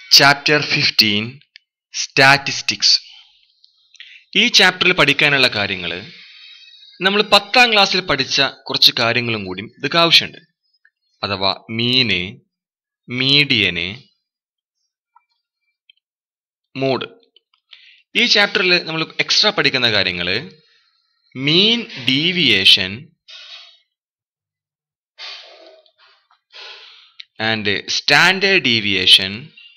chapter fifteen statistics ഈ ചാപ്റ്ററിൽ പഠിക്കാനുള്ള കാര്യങ്ങൾ നമ്മൾ പത്താം ക്ലാസ്സിൽ പഠിച്ച കുറച്ച് കാര്യങ്ങളും കൂടി ഇതൊക്കെ ആവശ്യമുണ്ട് അഥവാ മീന് മീഡിയന് മോഡ് ഈ ചാപ്റ്ററിൽ നമ്മൾ എക്സ്ട്രാ പഠിക്കുന്ന കാര്യങ്ങൾ mean deviation and standard deviation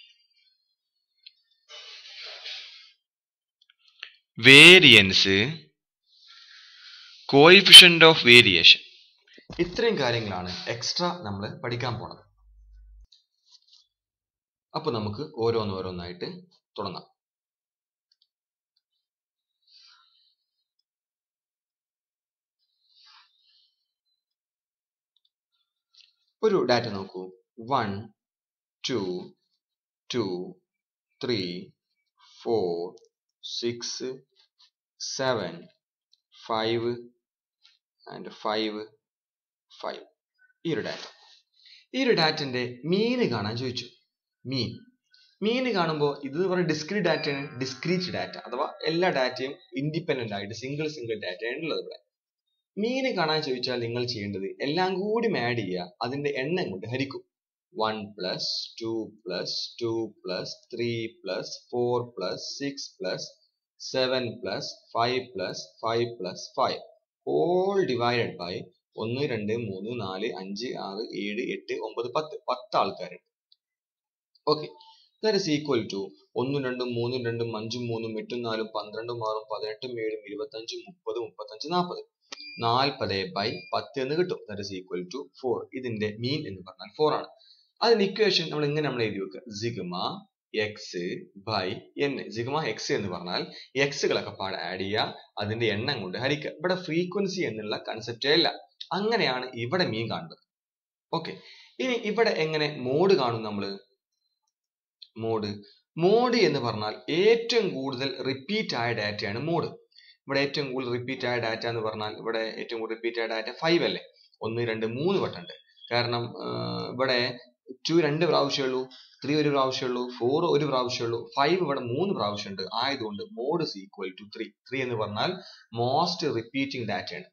variance coefficient of variation ഇത്രയും കാര്യങ്ങളാണ് എക്സ്ട്രാ നമ്മൾ പഠിക്കാൻ പോണത് അപ്പൊ നമുക്ക് ഓരോന്നോരോന്നായിട്ട് തുടങ്ങാം ഒരു ഡാറ്റ നോക്കൂ one two two three four six seven five and five five ഈ ഒരു ഡാറ്റ ഈ ഒരു ഡാറ്റന്റെ മീന് കാണാൻ ചോദിച്ചു മീൻ മീന് കാണുമ്പോൾ ഇത് പറയുന്ന ഡിസ്ക്രീറ്റ് ഡാറ്റയാണ് ഡിസ്ക്രീറ്റ് ഡാറ്റ അഥവാ എല്ലാ ഡാറ്റയും ഇൻഡിപെൻഡന്റ് ആയിട്ട് സിംഗിൾ സിംഗിൾ ഡാറ്റയാണ് ഉള്ളത് ഇവിടെ മീന് കാണാൻ ചോദിച്ചാൽ നിങ്ങൾ ചെയ്യേണ്ടത് എല്ലാം കൂടി ആഡ് ചെയ്യുക അതിന്റെ എണ്ണം കൊണ്ട് ഹരിക്കും one plus two plus two plus three plus four plus six plus seven plus five plus five plus five all divided by ഒന്ന് രണ്ട് മൂന്ന് നാല് അഞ്ച് ആറ് ഏഴ് എട്ട് ഒമ്പത് പത്ത് പത്ത് ആൾക്കാരുണ്ട് okay that is equal to ഒന്നും രണ്ടും മൂന്നും രണ്ടും അഞ്ചും മൂന്നും എട്ടും നാലും പന്ത്രണ്ടും ആറും പതിനെട്ടും ഏഴും ഇരുപത്തഞ്ചും മുപ്പത് മുപ്പത്തഞ്ച് നാൽപ്പത് നാൽപ്പത് ബൈ പത്ത് എന്ന് കിട്ടും that is equal to four ഇതിന്റെ മീൻ എന്ന് പറഞ്ഞാൽ ഫോർ ആണ് അതിന്റെ ഇക്വേഷൻ നമ്മൾ ഇങ്ങനെ നമ്മൾ എഴുതി വെക്കുക sigma x by n sigma x എന്ന് പറഞ്ഞാൽ എക്സുകളൊക്കെ പാടെ ആഡ് ചെയ്യുക അതിന്റെ എണ്ണം കൊണ്ട് ഹരിക്കുക ഇവിടെ ഫ്രീക്വൻസി എന്നുള്ള കൺസെപ്റ്റേ അല്ല അങ്ങനെയാണ് ഇവിടെ മീൻ കാണുന്നത് ഓക്കെ ഇനി ഇവിടെ എങ്ങനെ മോഡ് കാണും നമ്മൾ മോഡ് മോഡ് എന്ന് പറഞ്ഞാൽ ഏറ്റവും കൂടുതൽ റിപ്പീറ്റ് ആയ ഡാറ്റയാണ് മോഡ് ഇവിടെ ഏറ്റവും കൂടുതൽ റിപ്പീറ്റ് ആയ ഡാറ്റ എന്ന് പറഞ്ഞാൽ ഇവിടെ ഏറ്റവും കൂടുതൽ റിപ്പീറ്റ് ആയ ഡാറ്റ ഫൈവ് അല്ലേ ഒന്ന് രണ്ട് മൂന്ന് വട്ടമുണ്ട് കാരണം ഇവിടെ ടു രണ്ട് പ്രാവശ്യമേ ഉള്ളൂ ത്രീ ഒരു പ്രാവശ്യമേ ഉള്ളൂ ഫോർ ഒരു പ്രാവശ്യമേ ഉള്ളൂ ഫൈവ് ഇവിടെ മൂന്ന് പ്രാവശ്യമുണ്ട് ആയതുകൊണ്ട് mode is equal to three three എന്ന് പറഞ്ഞാൽ മോസ്റ്റ് റിപ്പീറ്റിംഗ് ഡാറ്റയാണ്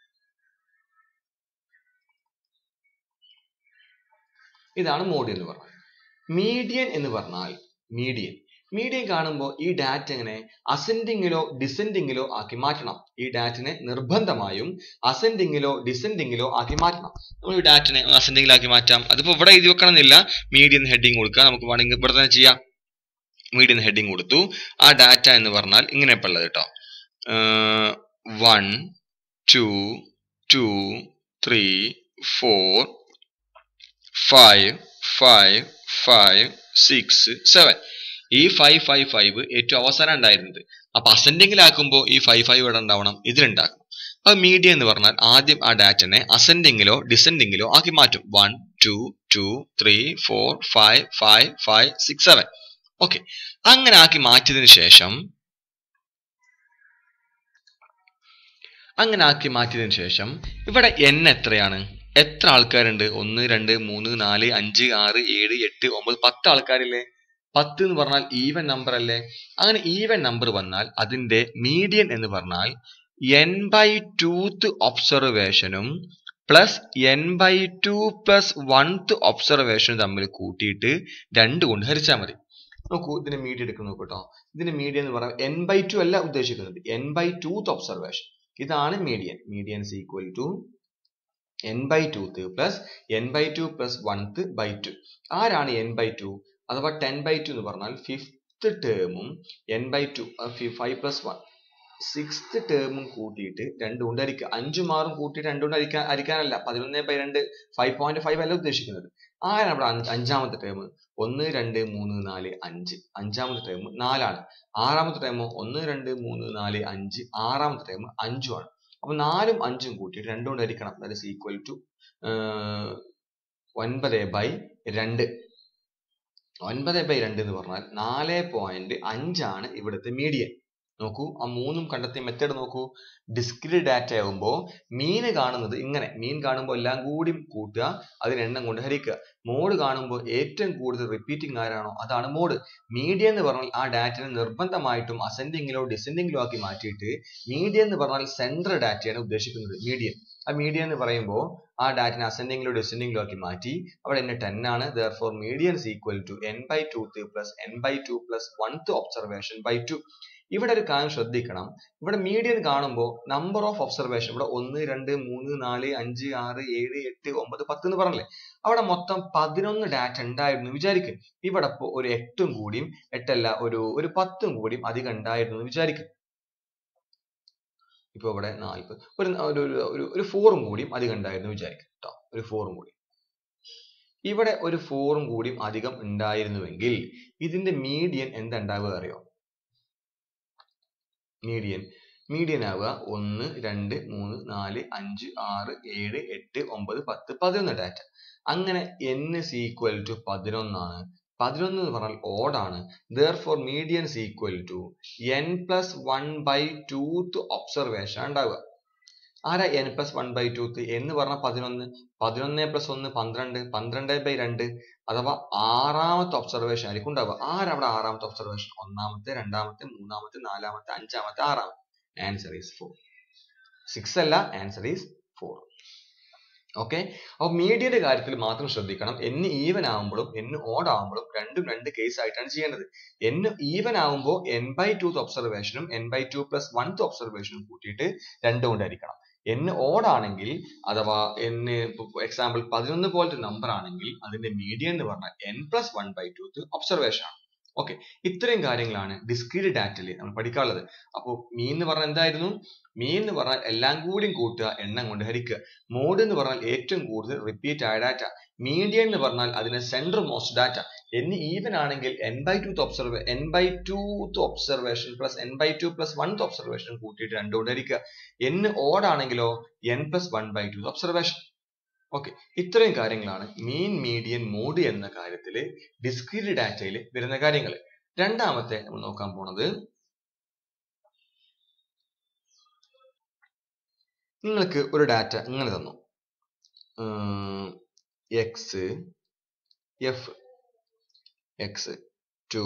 ഇതാണ് മോഡ് എന്ന് പറഞ്ഞാൽ മീഡിയൻ എന്ന് പറഞ്ഞാൽ മീഡിയൻ മീഡിയൻ കാണുമ്പോൾ ഈ ഡാറ്റ എങ്ങനെ അസെൻഡിങ്ങിലോ ഡിസെൻഡിങ്ങിലോ ആക്കി മാറ്റണം ഈ ഡാറ്റിനെ നിർബന്ധമായും അസെൻഡിങ്ങിലോ ഡിസെൻഡിങ്ങിലോ ആക്കി മാറ്റണം നമ്മൾ ഈ ഡാറ്റിനെ അസെൻഡിങ്ങിലാക്കി മാറ്റാം അതിപ്പോ ഇവിടെ എഴുതി വെക്കണം എന്നില്ല മീഡിയൻ ഹെഡിങ് കൊടുക്കുക നമുക്ക് വേണമെങ്കിൽ ഇവിടെ തന്നെ ചെയ്യാം മീഡിയൻ ഹെഡിങ് കൊടുത്തു ആ ഡാറ്റ എന്ന് പറഞ്ഞാൽ ഇങ്ങനെ ഇപ്പൊ ഉള്ളത് കേട്ടോ one two two three four five five five six seven ഈ ഫൈവ് ഫൈവ് ഫൈവ് ഏറ്റവും അവസാനം ഉണ്ടായിരുന്നത് അപ്പൊ അസെൻഡിങ്ങിലാക്കുമ്പോൾ ഈ ഫൈവ് ഫൈവ് ഇവിടെ ഉണ്ടാവണം ഇതിലുണ്ടാക്കണം അപ്പൊ മീഡിയ എന്ന് പറഞ്ഞാൽ ആദ്യം ആ ഡാറ്റനെ അസെൻഡിങ്ങിലോ ഡിസെൻഡിങ്ങിലോ ആക്കി മാറ്റും one two two three four five five five six seven okay അങ്ങനെ ആക്കി മാറ്റിയതിനു ശേഷം അങ്ങനെ ആക്കി മാറ്റിയതിനു ശേഷം ഇവിടെ എൻ എത്രയാണ് എത്ര ആൾക്കാരുണ്ട് ഒന്ന് രണ്ട് മൂന്ന് നാല് അഞ്ച് ആറ് ഏഴ് എട്ട് ഒമ്പത് പത്ത് ആൾക്കാരില്ലേ പത്ത് എന്ന് പറഞ്ഞാൽ ഈവൻ നമ്പർ അല്ലേ അങ്ങനെ ഈവൻ നമ്പർ വന്നാൽ അതിന്റെ മീഡിയൻ എന്ന് പറഞ്ഞാൽ എൻ ബൈ ടൂത്ത് ഒബ്സർവേഷനും plus n by two plus oneth ഒബ്സർവേഷനും തമ്മിൽ കൂട്ടിയിട്ട് രണ്ട് കൊണ്ട് ഹരിച്ചാൽ മതി നോക്കൂ ഇതിന്റെ മീഡിയ എടുക്കുന്ന നോക്കട്ടോ ഇതിന്റെ മീഡിയ എന്ന് പറഞ്ഞാൽ എൻ ബൈ ടു അല്ല ഉദ്ദേശിക്കുന്നത് എൻ ബൈ ടൂത്ത് ഒബ്സർവേഷൻ ഇതാണ് median median is equal to n by twoth plus n by two plus oneth by two ആരാണ് എൻ ബൈ ടു അഥവാ ടെൻ ബൈ ടു എന്ന് പറഞ്ഞാൽ ഫിഫ്ത്ത് ടേമും n by two five plus one sixth ടേമും കൂട്ടിയിട്ട് രണ്ട് കൊണ്ട് ഹരിക്കുക അഞ്ചും ആറും കൂട്ടിയിട്ട് രണ്ട് കൊണ്ട് ഹരിക്കാൻ ഹരിക്കാനല്ല പതിനൊന്ന് ബൈ രണ്ട് ഫൈവ് പോയിന്റ് ഫൈവ് അല്ല ഉദ്ദേശിക്കുന്നത് ആരാണ് ഇവിടെ അഞ്ചാമത്തെ ടേം ഒന്ന് രണ്ട് മൂന്ന് നാല് അഞ്ച് അഞ്ചാമത്തെ ടേം നാലാണ് ആറാമത്തെ ടേം ഒന്ന് രണ്ട് മൂന്ന് നാല് അഞ്ച് ആറാമത്തെ ടേം അഞ്ചുമാണ് അപ്പൊ നാലും അഞ്ചും കൂട്ടിയിട്ട് രണ്ടും കൊണ്ട് ഹരിക്കണം ദാറ്റ് ഇസ് ഈക്വൽ ടു ഒൻപത് ബൈ രണ്ട് ഒൻപത് ബൈ രണ്ട് എന്ന് പറഞ്ഞാൽ നാല് പോയിന്റ് അഞ്ചാണ് ഇവിടുത്തെ മീഡിയൻ നോക്കൂ ആ മൂന്നും കണ്ടെത്തിയ മെത്തേഡ് നോക്കൂ ഡിസ്ക്രീറ്റ് ഡാറ്റ ആകുമ്പോൾ മീന് കാണുന്നത് ഇങ്ങനെ മീൻ കാണുമ്പോൾ എല്ലാം കൂടി കൂട്ടുക അതിന് എണ്ണം കൊണ്ട് ഹരിക്കുക മോഡ് കാണുമ്പോൾ ഏറ്റവും കൂടുതൽ റിപ്പീറ്റിംഗ് ആരാണോ അതാണ് മോഡ് മീഡിയൻ എന്ന് പറഞ്ഞാൽ ആ ഡാറ്റയെ നിർബന്ധമായിട്ടും അസെൻഡിങ്ങിലോ ഡിസെൻഡിങ്ങിലോ ആക്കി മാറ്റിയിട്ട് മീഡിയൻ എന്ന് പറഞ്ഞാൽ സെൻട്രൽ ഡാറ്റയാണ് ഉദ്ദേശിക്കുന്നത് മീഡിയൻ ആ മീഡിയൻ എന്ന് പറയുമ്പോൾ ആ ഡാറ്റനെ അസെൻഡിങ്ങിലോ ഡിസെൻഡിങ്ങിലോ ആക്കി മാറ്റി അവിടെ എന്നെ ടെൻ ആണ് therefore median is equal to n by twoth plus n by two plus oneth observation by two ഇവിടെ ഒരു കാര്യം ശ്രദ്ധിക്കണം ഇവിടെ മീഡിയൻ കാണുമ്പോൾ നമ്പർ ഓഫ് ഒബ്സർവേഷൻ ഇവിടെ ഒന്ന് രണ്ട് മൂന്ന് നാല് അഞ്ച് ആറ് ഏഴ് എട്ട് ഒമ്പത് പത്ത് എന്ന് പറഞ്ഞില്ലേ അവിടെ മൊത്തം പതിനൊന്ന് ഡാറ്റ ഉണ്ടായിരുന്നു വിചാരിക്കും ഇവിടെ ഇപ്പോ ഒരു എട്ടും കൂടിയും എട്ടല്ല ഒരു ഒരു പത്തും കൂടിയും അധികം ഉണ്ടായിരുന്നു എന്ന് വിചാരിക്കും ഇപ്പൊ ഇവിടെ നാൽപ്പത് ഒരു ഒരു ഒരു ഒരു ഫോറും കൂടിയും അധികം ഉണ്ടായിരുന്നു വിചാരിക്കും കേട്ടോ ഒരു ഫോറും കൂടി ഇവിടെ ഒരു ഫോറും കൂടിയും അധികം ഉണ്ടായിരുന്നുവെങ്കിൽ ഇതിന്റെ മീഡിയൻ എന്താ ഉണ്ടാവുക അറിയോ മീഡിയൻ മീഡിയൻ ആവുക ഒന്ന് രണ്ട് മൂന്ന് നാല് അഞ്ച് ആറ് ഏഴ് എട്ട് ഒമ്പത് പത്ത് പതിനൊന്ന് ഡാറ്റ അങ്ങനെ n is equal to പതിനൊന്നാണ് പതിനൊന്ന് എന്ന് പറഞ്ഞാൽ odd ആണ് therefore median is equal to n plus 1 by 2th observation ഉണ്ടാവുക ആരാ n plus 1 by 2th എന്ന് പറഞ്ഞാൽ പതിനൊന്ന് പതിനൊന്ന് plus ഒന്ന് പന്ത്രണ്ട് പന്ത്രണ്ട് by രണ്ട് അഥവാ ആറാമത്തെ ഒബ്സർവേഷൻ ആയിരിക്കും ഉണ്ടാവുക ആരവിടെ ആറാമത്തെ ഒബ്സർവേഷൻ ഒന്നാമത്തെ രണ്ടാമത്തെ മൂന്നാമത്തെ നാലാമത്തെ അഞ്ചാമത്തെ ആറാമത്തെ ആൻസർ ഈസ് ഫോർ സിക്സ് അല്ല ആൻസർ ഈസ് ഫോർ ഓക്കെ അപ്പോൾ മീഡിയയുടെ കാര്യത്തിൽ മാത്രം ശ്രദ്ധിക്കണം n ഈവൻ ആവുമ്പോഴും n ഓഡ് ആവുമ്പോഴും രണ്ടും രണ്ട് കേസ് ആയിട്ടാണ് ചെയ്യേണ്ടത് n ഈവൻ ആവുമ്പോൾ n ബൈ ടൂത്ത് ഒബ്സർവേഷനും n by two plus oneth ഒബ്സർവേഷനും കൂട്ടിയിട്ട് രണ്ടും കൊണ്ടായിരിക്കണം n ഓഡ് ആണെങ്കിൽ അഥവാ n എക്സാമ്പിൾ പതിനൊന്ന് പോലത്തെ നമ്പർ ആണെങ്കിൽ അതിന്റെ മീഡിയൻ എന്ന് പറഞ്ഞാൽ n plus one by twoth observation ആണ് ഓക്കെ ഇത്രയും കാര്യങ്ങളാണ് ഡിസ്ക്രീറ്റ് ഡാറ്റയിൽ നമ്മൾ പഠിക്കാനുള്ളത് അപ്പോൾ മീൻ എന്ന് പറഞ്ഞാൽ എന്തായിരുന്നു മീൻ എന്ന് പറഞ്ഞാൽ എല്ലാം കൂടിയും കൂട്ടുക എണ്ണം കൊണ്ട് ഹരിക്കുക മോഡ് എന്ന് പറഞ്ഞാൽ ഏറ്റവും കൂടുതൽ റിപ്പീറ്റ് ആയ ഡാറ്റ മീഡിയൻ എന്ന് പറഞ്ഞാൽ അതിന് central most data n even ആണെങ്കിൽ n by twoth observe n by twoth observation plus n by two plus oneth observation കൂട്ടിയിട്ട് രണ്ടും കൊണ്ട് ഹരിക്കുക n ഓഡ് ആണെങ്കിലോ n plus one by two observation okay ഇത്രയും കാര്യങ്ങളാണ് മീൻ മീഡിയൻ മോഡ് എന്ന കാര്യത്തിൽ ഡിസ്ക്രീറ്റ് ഡാറ്റയിൽ വരുന്ന കാര്യങ്ങൾ രണ്ടാമത്തെ നമ്മൾ നോക്കാൻ പോണത് നിങ്ങൾക്ക് ഒരു ഡാറ്റ ഇങ്ങനെ തന്നു x f x two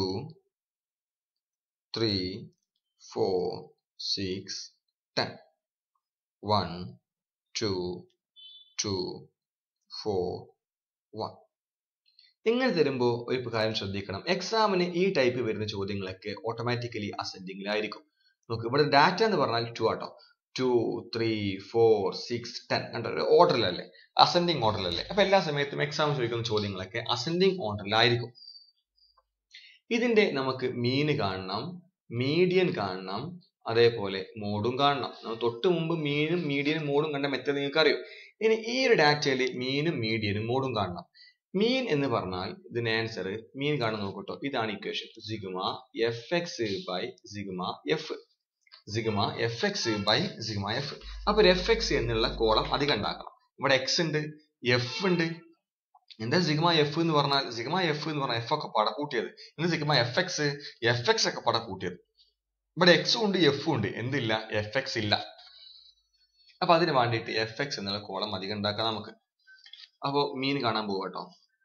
three four six ten one two two four one ഇങ്ങനെ തരുമ്പോൾ ഒരു കാര്യം ശ്രദ്ധിക്കണം എക്സാമിന് ഈ ടൈപ്പ് വരുന്ന ചോദ്യങ്ങളൊക്കെ ഓട്ടോമാറ്റിക്കലി അസെൻഡിങ്ങിലായിരിക്കും നോക്ക് ഇവിടെ ഡാറ്റ എന്ന് പറഞ്ഞാൽ ടു ആട്ടോ two three four six ten കണ്ടോ ഓർഡറിലല്ലേ അസെൻഡിങ് ഓർഡറിലല്ലേ അപ്പൊ എല്ലാ സമയത്തും എക്സാം ചോദിക്കുന്ന ചോദ്യങ്ങളൊക്കെ അസെൻഡിങ് ഓർഡറിലായിരിക്കും ഇതിന്റെ നമുക്ക് മീന് കാണണം മീഡിയൻ കാണണം അതേപോലെ മോഡും കാണണം നമ്മൾ തൊട്ട് മുമ്പ് മീനും മീഡിയനും മോഡും കണ്ട മെത്തേഡ് നിങ്ങൾക്ക് അറിയും ഇനി ഈ ഒരു ഡാറ്റയിൽ മീനും മീഡിയനും മോഡും കാണണം മീൻ എന്ന് പറഞ്ഞാൽ ഇതിന് ആൻസർ മീൻ കാണാൻ നോക്കട്ടോ ഇതാണ് equation sigma f x by sigma f sigma f x by sigma f അപ്പൊ ഒരു എഫ് എക്സ് എന്നുള്ള കോളം അധികം ഉണ്ടാക്കണം ഇവിടെ എക്സ് ഉണ്ട് എഫ് ഉണ്ട് എന്താ സിഗ്മ എഫ് എന്ന് പറഞ്ഞാൽ സിഗ്മ എഫ് എന്ന് പറഞ്ഞാൽ എഫ് ഒക്കെ പട കൂട്ടിയത് ഇന്ന് sigma f x f x ഒക്കെ പട കൂട്ടിയത് ഇവിടെ എക്സും ഉണ്ട് എഫും ഉണ്ട് എന്തില്ല എഫ് എക്സ് ഇല്ല അപ്പൊ അതിന് വേണ്ടിയിട്ട് എഫ് എക്സ് എന്നുള്ള കോളം അധികം ഉണ്ടാക്കാം നമുക്ക് അപ്പോ മീൻ കാണാൻ പോവാട്ടോ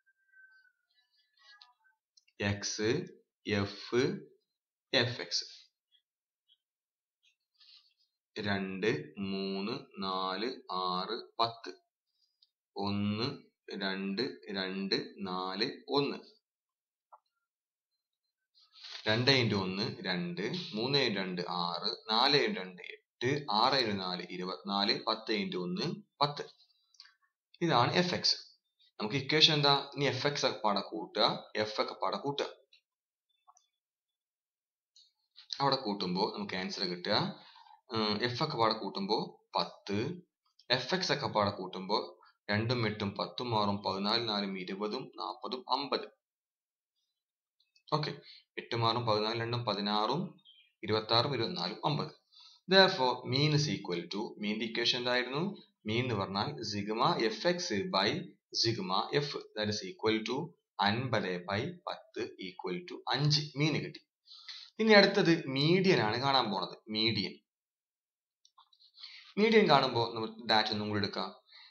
എക്സ് എഫ് എഫ് എക്സ് രണ്ട് മൂന്ന് നാല് ആറ് പത്ത് ഒന്ന് രണ്ട് രണ്ട് നാല് ഒന്ന് രണ്ട് ഇൻറ്റു ഒന്ന് രണ്ട് മൂന്ന് ഇൻറ്റു രണ്ട് ആറ് നാല് ഇൻറ്റു രണ്ട് എട്ട് ആറ് ഇൻറ്റു നാല് ഇരുപത്തിനാല് പത്ത് ഇൻറ്റു ഒന്ന് പത്ത് ഇതാണ് എഫ് എക്സ് നമുക്ക് ഇക്വേഷൻ എന്താ ഇനി എഫ് എക്സ് ഒക്കെ പാടെ കൂട്ടുക എഫ് ഒക്കെ പാടെ കൂട്ടുക അവിടെ കൂട്ടുമ്പോൾ നമുക്ക് ആൻസർ കിട്ടുക എഫ് ഒക്കെ പാടെ കൂട്ടുമ്പോൾ പത്ത് എഫ് എക്സ് ഒക്കെ പാടെ കൂട്ടുമ്പോൾ രണ്ടും എട്ടും പത്തും ആറും പതിനാല് നാലും ഇരുപതും നാൽപ്പതും അമ്പത് ഓക്കെ എട്ടും ആറും പതിനാല് രണ്ടും പതിനാറും ഇരുപത്തി ആറും ഇരുപത്തിനാലും അമ്പത് therefore mean is equal to മീൻ്റെ ഇക്വേഷൻ എന്തായിരുന്നു മീൻ എന്ന് പറഞ്ഞാൽ sigma f x by sigma f that is equal to അൻപത് ബൈ പത്ത് ഈക്വൽ ടു അഞ്ച് മീൻ കിട്ടി ഇനി അടുത്തത് മീഡിയൻ ആണ് കാണാൻ പോണത് മീഡിയൻ മീഡിയൻ കാണുമ്പോൾ നമ്മൾ ഡാറ്റ ഒന്നും കൂടി എടുക്കാം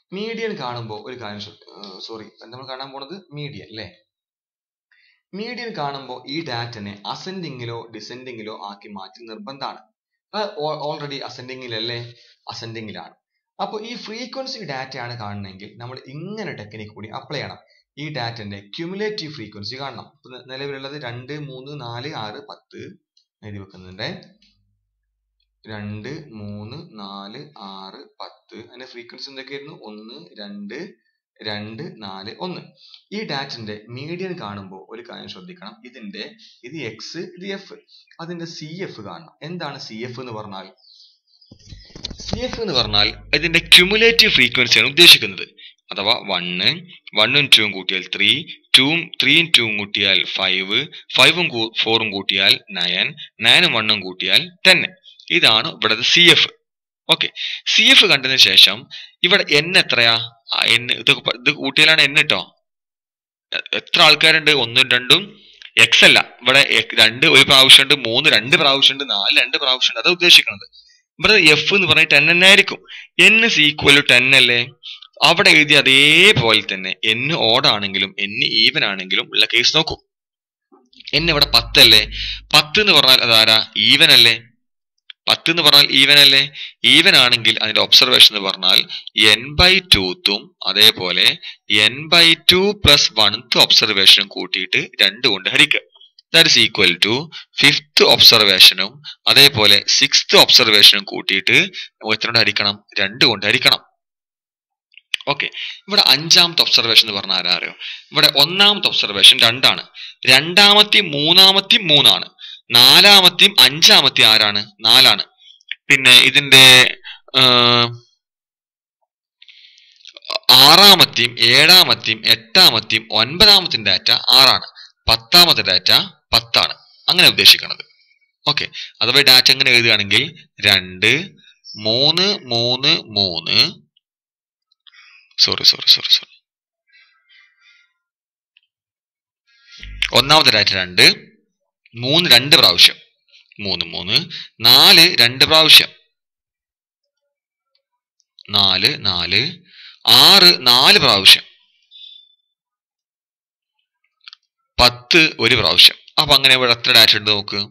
മീഡിയൻ കാണുമ്പോൾ ഒരു കാര്യം സോറി നമ്മൾ കാണാൻ പോണത് മീഡിയൻ അല്ലേ മീഡിയൻ കാണുമ്പോൾ ഈ ഡാറ്റനെ അസെൻഡിങ്ങിലോ ഡിസെൻഡിങ്ങിലോ ആക്കി മാറ്റി നിർബന്ധമാണ് ഓൾറെഡി അസെൻഡിങ്ങിലല്ലേ അസെൻഡിങ്ങിലാണ് അപ്പോൾ ഈ ഫ്രീക്വൻസി ഡാറ്റയാണ് കാണുന്നതെങ്കിൽ നമ്മൾ ഇങ്ങനെ ടെക്നിക്ക് കൂടി അപ്ലൈ ചെയ്യണം ഈ ഡാറ്റന്റെ ക്യുമുലേറ്റീവ് ഫ്രീക്വൻസി കാണണം ഇപ്പൊ ന- നിലവിലുള്ളത് രണ്ട് മൂന്ന് നാല് ആറ് പത്ത് എഴുതി വെക്കുന്നുണ്ട് രണ്ട് മൂന്ന് നാല് ആറ് പത്ത് അതിന്റെ ഫ്രീക്വൻസി എന്തൊക്കെയായിരുന്നു ഒന്ന് രണ്ട് രണ്ട് നാല് ഒന്ന് ഈ ഡാറ്റന്റെ മീഡിയൻ കാണുമ്പോൾ ഒരു കാര്യം ശ്രദ്ധിക്കണം ഇതിന്റെ ഇത് എക്സ് ഇത് എഫ് അതിന്റെ സി എഫ് കാണണം എന്താണ് സി എഫ് എന്ന് പറഞ്ഞാൽ സി എഫ് എന്ന് പറഞ്ഞാൽ ഇതിന്റെ ക്യുമുലേറ്റീവ് ഫ്രീക്വൻസിയാണ് ഉദ്ദേശിക്കുന്നത് അഥവാ വണ്ണ് വണ്ണും ടൂവും കൂട്ടിയാൽ ത്രീ ടൂവും ത്രീയും ടൂവും കൂട്ടിയാൽ ഫൈവ് ഫൈവും ഫോറും കൂട്ടിയാൽ നയൻ നയനും വണ്ണും കൂട്ടിയാൽ ടെൻ ഇതാണ് ഇവിടുത്തെ C F okay C F കണ്ടതിന് ശേഷം ഇവിടെ എൻ എത്രയാ ആ എൻ ഇതൊക്കെ പ- ഇത് കൂട്ടിയാലാണ് എൻ കേട്ടോ എത്ര ആൾക്കാരുണ്ട് ഒന്നും രണ്ടും എക്സ് അല്ല ഇവിടെ എ- രണ്ട് ഒരു പ്രാവശ്യമുണ്ട് മൂന്ന് രണ്ട് പ്രാവശ്യമുണ്ട് നാല് രണ്ട് പ്രാവശ്യമുണ്ട് അതാ ഉദ്ദേശിക്കുന്നത് ഇവിടെ എഫ് എന്ന് പറഞ്ഞാൽ ടെൻ തന്നെ ആയിരിക്കും n is equal to ten അല്ലേ അവിടെ എഴുതിയ അതേപോലെ തന്നെ എൻ ഓഡ് ആണെങ്കിലും എൻ ഈവൻ ആണെങ്കിലും ഉള്ള കേസ് നോക്കൂ എൻ ഇവിടെ പത്തല്ലേ പത്ത് എന്ന് പറഞ്ഞാൽ അതാരാ ഈവൻ അല്ലേ പത്ത് എന്ന് പറഞ്ഞാൽ ഈവൻ അല്ലേ ഈവൻ ആണെങ്കിൽ അതിന്റെ ഒബ്സർവേഷൻ എന്ന് പറഞ്ഞാൽ എൻ ബൈ ടൂത്തും അതേപോലെ n by two plus oneth ഒബ്സർവേഷനും കൂട്ടിയിട്ട് രണ്ട് കൊണ്ട് ഹരിക്കുക that is equal to fifth ഒബ്സർവേഷനും അതേപോലെ സിക്സ്ത് ഒബ്സർവേഷനും കൂട്ടിയിട്ട് നമുക്ക് എത്ര കൊണ്ട് ഹരിക്കണം രണ്ട് കൊണ്ട് ഹരിക്കണം ഓക്കെ ഇവിടെ അഞ്ചാമത്തെ ഒബ്സർവേഷൻ എന്ന് പറഞ്ഞാൽ ആരാ അറിയോ ഇവിടെ ഒന്നാമത്തെ ഒബ്സർവേഷൻ രണ്ടാണ് രണ്ടാമത്തെയും മൂന്നാമത്തെയും മൂന്നാണ് നാലാമത്തെയും അഞ്ചാമത്തെയും ആരാണ് നാലാണ് പിന്നെ ഇതിന്റെ ആ, ആറാമത്തെയും ഏഴാമത്തെയും എട്ടാമത്തെയും ഒൻപതാമത്തെയും ഡാറ്റ ആറാണ് പത്താമത്തെ ഡാറ്റ പത്താണ് അങ്ങനെ ഉദ്ദേശിക്കുന്നത് ഓക്കെ അഥവാ ഡാറ്റ എങ്ങനെ എഴുതുകയാണെങ്കിൽ രണ്ട് മൂന്ന് മൂന്ന് മൂന്ന് സോറി സോറി സോറി സോറി ഒന്നാമത്തെ ഡാറ്റ രണ്ട് മൂന്ന് രണ്ട് പ്രാവശ്യം മൂന്ന് മൂന്ന് നാല് രണ്ട് പ്രാവശ്യം നാല് നാല് ആറ് നാല് പ്രാവശ്യം പത്ത് ഒരു പ്രാവശ്യം അപ്പൊ അങ്ങനെ ഇവിടെ എത്ര ഡാറ്റ ഉണ്ട് നോക്ക്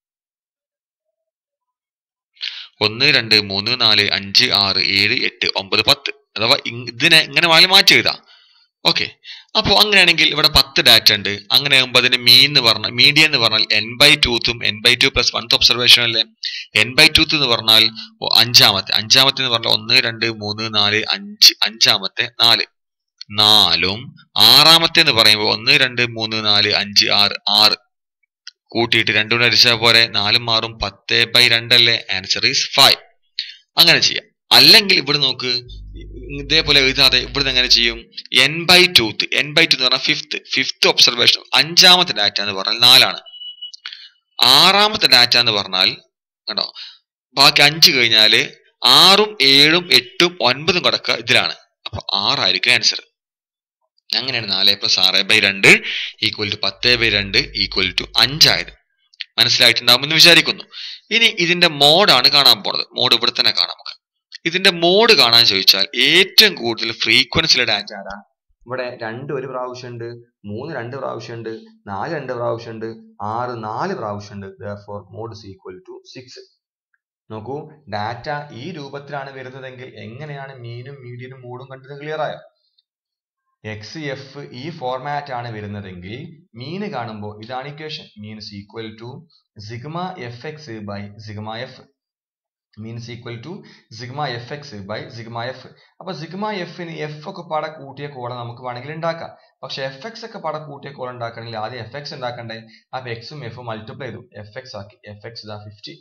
ഒന്ന് രണ്ട് മൂന്ന് നാല് അഞ്ച് ആറ് ഏഴ് എട്ട് ഒമ്പത് പത്ത് അഥവാ ഇങ് ഇതിനെ ഇങ്ങനെ വേണമെങ്കിൽ മാറ്റി എഴുതാം ഓക്കെ അപ്പോൾ അങ്ങനെയാണെങ്കിൽ ഇവിടെ പത്ത് ഡാറ്റ ഉണ്ട് അങ്ങനെ ആകുമ്പോൾ അതിന് മീൻ എന്ന് പറഞ്ഞാൽ മീഡിയ എന്ന് പറഞ്ഞാൽ എൻ ബൈ ടൂത്തും n by two plus oneth observation അല്ലേ എൻ ബൈ ടൂത്ത് എന്ന് പറഞ്ഞാൽ ഓ, അഞ്ചാമത്തെ അഞ്ചാമത്തെ എന്ന് പറഞ്ഞാൽ ഒന്ന് രണ്ട് മൂന്ന് നാല് അഞ്ച് അഞ്ചാമത്തെ നാല് നാലും ആറാമത്തെ എന്ന് പറയുമ്പോൾ ഒന്ന് രണ്ട് മൂന്ന് നാല് അഞ്ച് ആറ് ആറ് കൂട്ടിയിട്ട് രണ്ടും കൂടെ അടിച്ചാൽ പോരെ നാലും ആറും പത്ത് ബൈ രണ്ടല്ലേ ആൻസർ ഈസ് ഫൈവ് അങ്ങനെ ചെയ്യാം അല്ലെങ്കിൽ ഇവിടെ നോക്ക് ഇതേപോലെ എഴുതാതെ ഇവിടുന്ന് എങ്ങനെ ചെയ്യും n by twoth n by two എന്ന് പറഞ്ഞാൽ ഫിഫ്ത്ത് ഫിഫ്ത്ത് ഒബ്സർവേഷൻ അഞ്ചാമത്തെ ഡാറ്റ എന്ന് പറഞ്ഞാൽ നാലാണ് ആറാമത്തെ ഡാറ്റ എന്ന് പറഞ്ഞാൽ കണ്ടോ ബാക്കി അഞ്ച് കഴിഞ്ഞാല് ആറും ഏഴും എട്ടും ഒൻപതും കിടക്കുക ഇതിലാണ് അപ്പൊ ആറായിരിക്കും ആൻസർ അങ്ങനെയാണ് നാല് പ്ലസ് ആറ് ബൈ രണ്ട് ഈക്വൽ ടു പത്ത് ബൈ രണ്ട് ഈക്വൽ ടു അഞ്ചായത് മനസ്സിലായിട്ടുണ്ടാവുമെന്ന് വിചാരിക്കുന്നു ഇനി ഇതിന്റെ മോഡാണ് കാണാൻ പോണത് മോഡ് ഇവിടെ തന്നെ കാണാം നമുക്ക് ഇതിന്റെ മോഡ് കാണാൻ ചോദിച്ചാൽ ഏറ്റവും കൂടുതൽ ഫ്രീക്വൻസിയുടെ ഡാറ്റ ആരാ ഇവിടെ രണ്ട് ഒരു പ്രാവശ്യമുണ്ട് മൂന്ന് രണ്ട് പ്രാവശ്യമുണ്ട് നാല് രണ്ട് പ്രാവശ്യമുണ്ട് ആറ് നാല് പ്രാവശ്യമുണ്ട് four mode is equal to six നോക്കൂ ഡാറ്റ ഈ രൂപത്തിലാണ് വരുന്നതെങ്കിൽ എങ്ങനെയാണ് മീനും മീഡിയനും മോഡും കണ്ടത് ക്ലിയർ ആയോ എക്സ് എഫ് ഈ ഫോർമാറ്റ് ആണ് വരുന്നതെങ്കിൽ മീന് കാണുമ്പോൾ ഇതാണ് equation means equal to sigma f x by sigma f means equal to sigma f x by sigma f അപ്പൊ സിഗ്മ എഫിന് എഫ് ഒക്കെ പാടെ കൂട്ടിയ കോളം നമുക്ക് വേണമെങ്കിൽ ഉണ്ടാക്കാം പക്ഷെ എഫ് എക്സ് ഒക്കെ പാടെ കൂട്ടിയ കോളം ഉണ്ടാക്കണമെങ്കിൽ ആദ്യം എഫ് എക്സ് ഉണ്ടാക്കണ്ടേ അപ്പൊ എക്സും എഫും മൾട്ടിപ്ലൈ ചെയ്തു എഫ് എക്സ് ആക്കി എഫ് എക്സ് ഇതാ ഫിഫ്റ്റി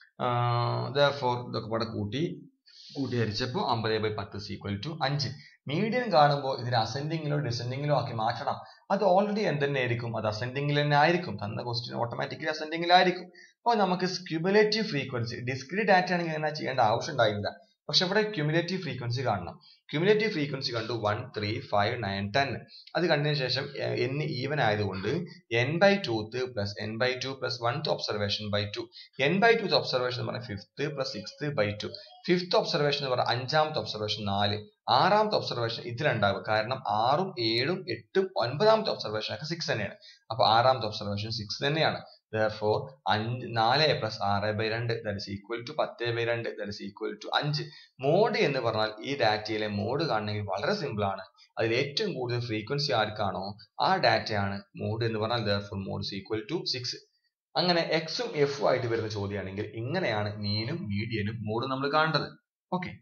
ഫോർ ഇതൊക്കെ പാടെ കൂട്ടി കൂട്ടി ഹരിച്ചപ്പോൾ അമ്പത് ബൈ പത്ത് ഈക്വൽ ടു അഞ്ച് മീഡിയൻ കാണുമ്പോൾ ഇതിന് അസെൻഡിങ്ങിലോ ഡിസെൻഡിങ്ങിലോ ആക്കി മാറ്റണം അത് ഓൾറെഡി എന്ത് തന്നെ ആയിരിക്കും അത് അസെൻഡിങ്ങിൽ തന്നെ ആയിരിക്കും തന്ന ക്വസ്റ്റ്യൻ ഓട്ടോമാറ്റിക്കലി അസെൻഡിങ്ങിലായിരിക്കും അപ്പോൾ നമുക്ക് ക്യുമുലേറ്റീവ് ഫ്രീക്വൻസി ഡിസ്ക്രീറ്റ് ഡാറ്റ ആണെങ്കിൽ അങ്ങനെ ചെയ്യേണ്ട ആവശ്യം ഉണ്ടായില്ല പക്ഷെ ഇവിടെ ക്യുമുലേറ്റീവ് ഫ്രീക്വൻസി കാണണം ക്യുമുലേറ്റീവ് ഫ്രീക്വൻസി കണ്ടു one three five nine ten അത് കണ്ടതിന് ശേഷം എൻ ഈവൻ ആയതുകൊണ്ട് n by twoth plus n by two plus oneth observation by two n by twoth observation എന്ന് പറഞ്ഞാൽ fifth plus sixth by two fifth observation എന്ന് പറഞ്ഞാൽ അഞ്ചാമത്തെ ഒബ്സർവേഷൻ നാല് ആറാമത്തെ ഒബ്സർവേഷൻ ഇതിലുണ്ടാവുക കാരണം ആറും ഏഴും എട്ടും ഒൻപതാമത്തെ ഒബ്സർവേഷൻ ഒക്കെ സിക്സ് തന്നെയാണ് അപ്പൊ ആറാമത്തെ ഒബ്സർവേഷൻ സിക്സ് തന്നെയാണ് therefore അഞ്ച് നാല് പ്ലസ് ആറ് ബൈ രണ്ട് ദാറ്റ് ഇസ് ഈക്വൽ ടു പത്ത് ബൈ രണ്ട് ദാറ്റ് ഇസ് ഈക്വൽ ടു അഞ്ച് മോഡ് എന്ന് പറഞ്ഞാൽ ഈ ഡാറ്റയിലെ മോഡ് കാണണമെങ്കിൽ വളരെ സിമ്പിൾ ആണ് അതിൽ ഏറ്റവും കൂടുതൽ ഫ്രീക്വൻസി ആർക്കാണോ ആ ഡാറ്റയാണ് മോഡ് എന്ന് പറഞ്ഞാൽ therefore mode is equal to six അങ്ങനെ എക്സും എഫും ആയിട്ട് വരുന്ന ചോദ്യമാണെങ്കിൽ ഇങ്ങനെയാണ് മീനും മീഡിയനും മോഡും നമ്മൾ കാണേണ്ടത് ഓക്കെ